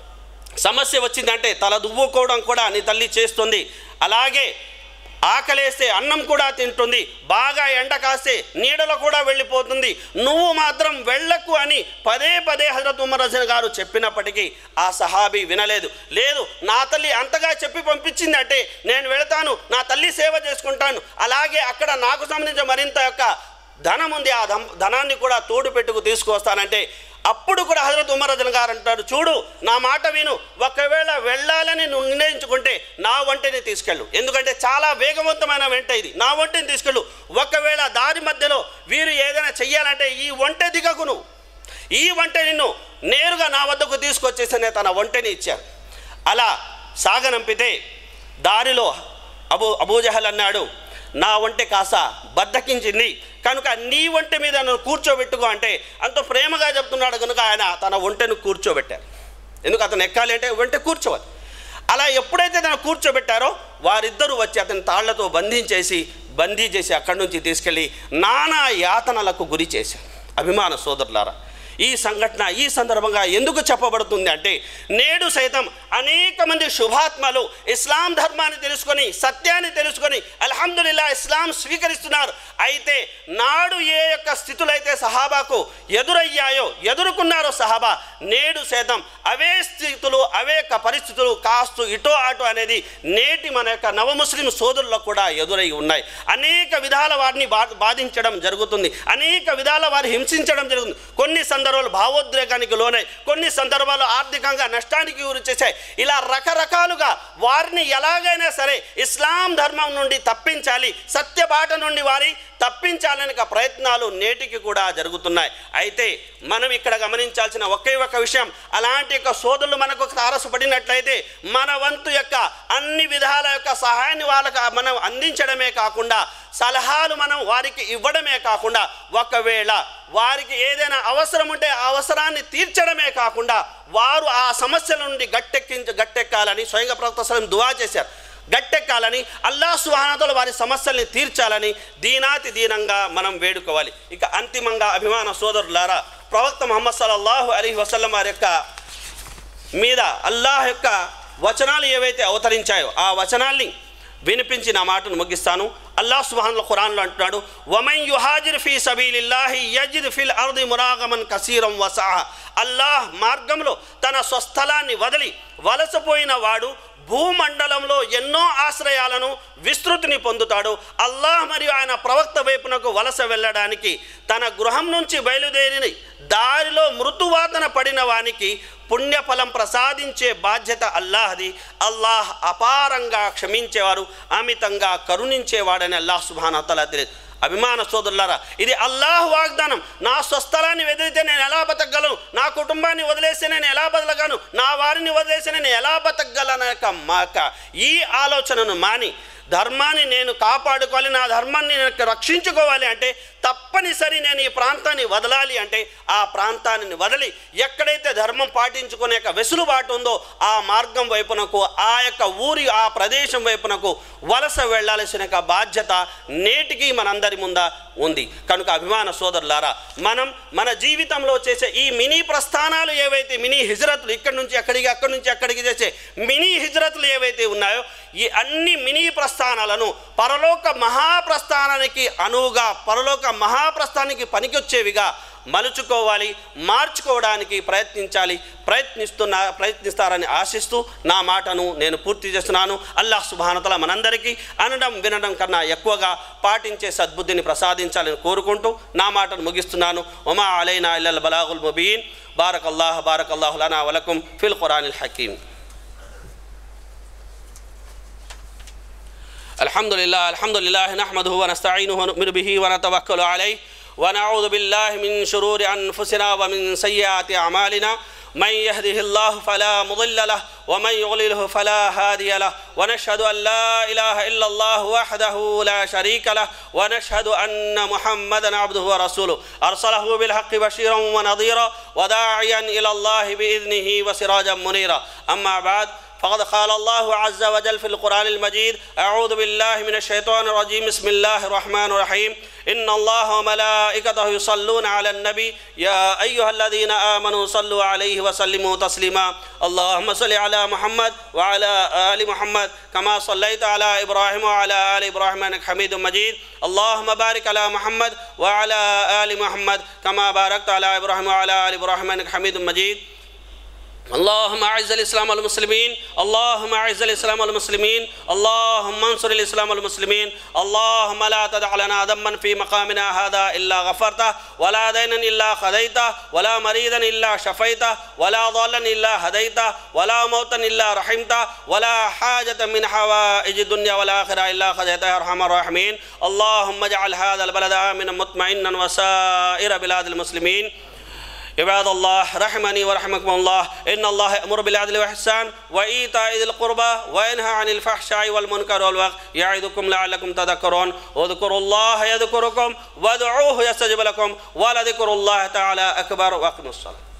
సమస్య వచ్చిందంటే తల దువ్వుకోవడం కూడా నీ తల్లి చేస్తుంది అలాగే ఆకలేస్తే అన్నం కూడా తింటుంది బాగా ఎండ కాస్తే నీడలో కూడా వెళ్ళిపోతుంది నువ్వు మాత్రం వెళ్ళకు అని పదే పదే హజరత్ ఉమర్ హసన్ గారు చెప్పినప్పటికీ ఆ సహాబీ వినలేదు లేదు నా తల్లి అంతగా చెప్పి పంపించింది అంటే నేను వెళతాను నా తల్లి సేవ చేసుకుంటాను అలాగే అక్కడ నాకు సంబంధించిన మరింత యొక్క ధనం ఉంది ఆ ధం- ధనాన్ని కూడా తోడు పెట్టుకు తీసుకొస్తానంటే అప్పుడు కూడా హజరత్ ఉమర్ రజన్ గారు అంటారు చూడు నా మాట విను ఒకవేళ వెళ్ళాలని నువ్వు నిర్ణయించుకుంటే నా వంటని తీసుకెళ్ళు ఎందుకంటే చాలా వేగవంతమైన వెంట ఇది నా వంటని తీసుకెళ్ళు ఒకవేళ దారి మధ్యలో వీరు ఏదైనా చెయ్యాలంటే ఈ వంట దిగకు నువ్వు ఈ వంట నిన్ను నేరుగా నా వద్దకు తీసుకొచ్చేసనే తన వంటని ఇచ్చారు అలా సాగనంపితే దారిలో అబూ అబూజహల్ అన్నాడు నా ఒంటె కాస బద్దకించింది కనుక నీ ఒంటె మీద నన్ను కూర్చోబెట్టుకో అంటే అంత ప్రేమగా చెప్తున్నాడు కనుక ఆయన తన ఒంటెను కూర్చోబెట్టారు ఎందుకు అతను ఎక్కాలి అంటే ఒంటె కూర్చోవాలి అలా ఎప్పుడైతే తను కూర్చోబెట్టారో వారిద్దరూ వచ్చి అతని తాళ్లతో బంధించేసి బందీ చేసి అక్కడి నుంచి తీసుకెళ్ళి నానా యాతనలకు గురి చేశారు అభిమాన సోదరులారా ఈ సంఘటన ఈ సందర్భంగా ఎందుకు చెప్పబడుతుంది అంటే నేడు సైతం అనేక మంది శుభాత్మలు ఇస్లాం ధర్మాన్ని తెలుసుకొని సత్యాన్ని తెలుసుకొని అల్హమ్దుల్లా ఇస్లాం స్వీకరిస్తున్నారు అయితే నాడు ఏ యొక్క స్థితులైతే సహాబాకు ఎదురయ్యాయో ఎదుర్కొన్నారో సహాబా నేడు సైతం అవే స్థితులు అవే యొక్క పరిస్థితులు కాస్తు ఇటో అటు అనేది నేటి మన యొక్క నవ ముస్లిం సోదరులకు కూడా ఎదురై ఉన్నాయి అనేక విధాల వారిని బా బాధించడం జరుగుతుంది అనేక విధాల వారి హింసించడం జరుగుతుంది కొన్ని సందర్భాలు భావోద్రేకానికి లోనై కొన్ని సందర్భాలు ఆర్థికంగా నష్టానికి గురి చేశాయి ఇలా రకరకాలుగా వారిని ఎలాగైనా సరే ఇస్లాం ధర్మం నుండి తప్పించాలి సత్యబాట నుండి వారి తప్పించాలనే ఒక ప్రయత్నాలు నేటికి కూడా జరుగుతున్నాయి అయితే మనం ఇక్కడ గమనించాల్సిన ఒకే ఒక విషయం అలాంటి యొక్క సోదరులు మనకు తారసపడినట్లయితే మన వంతు యొక్క అన్ని విధాల యొక్క సహాయాన్ని వాళ్ళకి మనం అందించడమే కాకుండా సలహాలు మనం వారికి ఇవ్వడమే కాకుండా ఒకవేళ వారికి ఏదైనా అవసరం ఉంటే ఆ అవసరాన్ని తీర్చడమే కాకుండా వారు ఆ సమస్యల నుండి గట్టెక్కించ గట్టెక్కాలని స్వయంగా ప్రవక్త సలం దువా చేశారు గట్టెక్కాలని అల్లా సుహానతలు వారి సమస్యల్ని తీర్చాలని దీనాతి దీనంగా మనం వేడుకోవాలి ఇక అంతిమంగా అభిమాన సోదరులారా ప్రవక్త ముహమ్మద్ సల్లల్లాహు అలీ వసల్లం వారి యొక్క మీద అల్లాహ్ యొక్క వచనాలు ఏవైతే అవతరించాయో ఆ వచనాల్ని వినిపించి నా మాటను ముగిస్తాను అల్లాహ్ సుబ్హానహు ఖురాన్లో అంటున్నాడు వమన్ యుహాజిర్ ఫీ సబీలిల్లాహి యజిద్ ఫిల్ అర్ది మురాగమన్ కసీరం వసా అల్లాహ్ మార్గంలో తన స్వస్థలాన్ని వదిలి వలసపోయిన వాడు భూమండలంలో ఎన్నో ఆశ్రయాలను విస్తృతిని పొందుతాడు అల్లాహ్ మరియు ఆయన ప్రవక్త వైపునకు వలస వెళ్ళడానికి తన గృహం నుంచి బయలుదేరి దారిలో మృతువాదన పడిన వానికి పుణ్యఫలం ప్రసాదించే బాధ్యత అల్లాహది అల్లాహ్ అపారంగా క్షమించేవారు అమితంగా కరుణించేవాడని అల్లాహ్ సుభానతలా తెలియదు అభిమాన సోదరులారా ఇది అల్లాహ్ వాగ్దానం నా స్వస్థలాన్ని వదిలితే నేను ఎలా బతకగలను నా కుటుంబాన్ని వదిలేస్తే నేను ఎలా బతకగలను నా వారిని వదిలేస్తే నేను ఎలా బతకగలను యొక్క మా యొక్క ఈ ఆలోచనను మాని ధర్మాన్ని నేను కాపాడుకోవాలి నా ధర్మాన్ని నేను రక్షించుకోవాలి అంటే తప్పనిసరి నేను ఈ ప్రాంతాన్ని వదలాలి అంటే ఆ ప్రాంతాన్ని వదిలి ఎక్కడైతే ధర్మం పాటించుకునే యొక్క వెసులుబాటు ఉందో ఆ మార్గం వైపునకు ఆ యొక్క ఊరి ఆ ప్రదేశం వైపునకు వలస వెళ్ళాల్సిన యొక్క బాధ్యత నేటికి మనందరి ముంద ఉంది కనుక అభిమాన సోదరులారా మనం మన జీవితంలో చేసే ఈ మినీ ప్రస్థానాలు ఏవైతే మినీ హిజ్రతులు ఇక్కడి నుంచి అక్కడికి అక్కడి నుంచి అక్కడికి చేసే మినీ హిజ్రతులు ఏవైతే ఉన్నాయో ఈ అన్ని మినీ ప్రస్థానాలను పరలోక మహాప్రస్థానానికి అనువుగా పరలోక మహాప్రస్థానానికి పనికొచ్చేవిగా మలుచుకోవాలి మార్చుకోవడానికి ప్రయత్నించాలి ప్రయత్నిస్తున్న ప్రయత్నిస్తారని ఆశిస్తూ నా మాటను నేను పూర్తి చేస్తున్నాను అల్లాహ్ సుబానతల మనందరికీ అనడం వినడం కన్నా ఎక్కువగా పాటించే సద్బుద్ధిని ప్రసాదించాలని కోరుకుంటూ నా మాటను ముగిస్తున్నాను ఒమా అలైనా ఇల్లల్ బలాగుల్ ముబీన్ బారక్ అల్లాహ్ బారక్ అల్లాహు లనా వలకుం ఫిల్ ఖురానిల్ హకీమ్ الحمد لله الحمد لله نحمده ونستعينه ونؤمن به ونتوكل عليه ونعوذ بالله من شرور أنفسنا ومن سيئات أعمالنا من يهده الله فلا مضل له ومن يضلله فلا هادي له ونشهد أن لا إله إلا الله وحده لا شريك له ونشهد أن محمدا عبده ورسوله أرسله بالحق بشيرا ونظيرا وداعيا إلى الله بإذنه وسراجا منيرا أما بعد فقد قال الله عز وجل في القرآن المجيد أعوذ بالله من الشيطان الرجيم بسم الله الرحمن الرحيم إن الله وملائكته يصلون على النبي يا أيها الذين آمنوا صلوا عليه وسلموا تسليما اللهم صل على محمد وعلى آل محمد كما صليت على إبراهيم وعلى آل إبراهيم إنك حميد مجيد اللهم بارك على محمد وعلى آل محمد كما باركت على إبراهيم وعلى آل إبراهيم إنك حميد مجيد اللهم اعز الاسلام والمسلمين اللهم اعز الاسلام والمسلمين اللهم انصر الاسلام والمسلمين اللهم لا تدع لنا ذنبا في مقامنا هذا الا غفرته ولا دينا الا قضيته ولا مريضا الا شفيته ولا ضالا الا هديته ولا موتا الا رحمته ولا حاجه من حوائج الدنيا والاخره الا قضيتها يا ارحم الراحمين اللهم اجعل هذا البلد امنا مطمئنا وسائر بلاد المسلمين عباد الله رحمني ورحمكم الله إن الله يأمر بالعدل والإحسان وإيتاء ذي القربى وينهى عن الفحشاء والمنكر والبغي يعظكم لعلكم تذكرون واذكروا الله يذكركم وادعوه يستجب لكم ولذكر الله تعالى أكبر وأقيموا الصلاة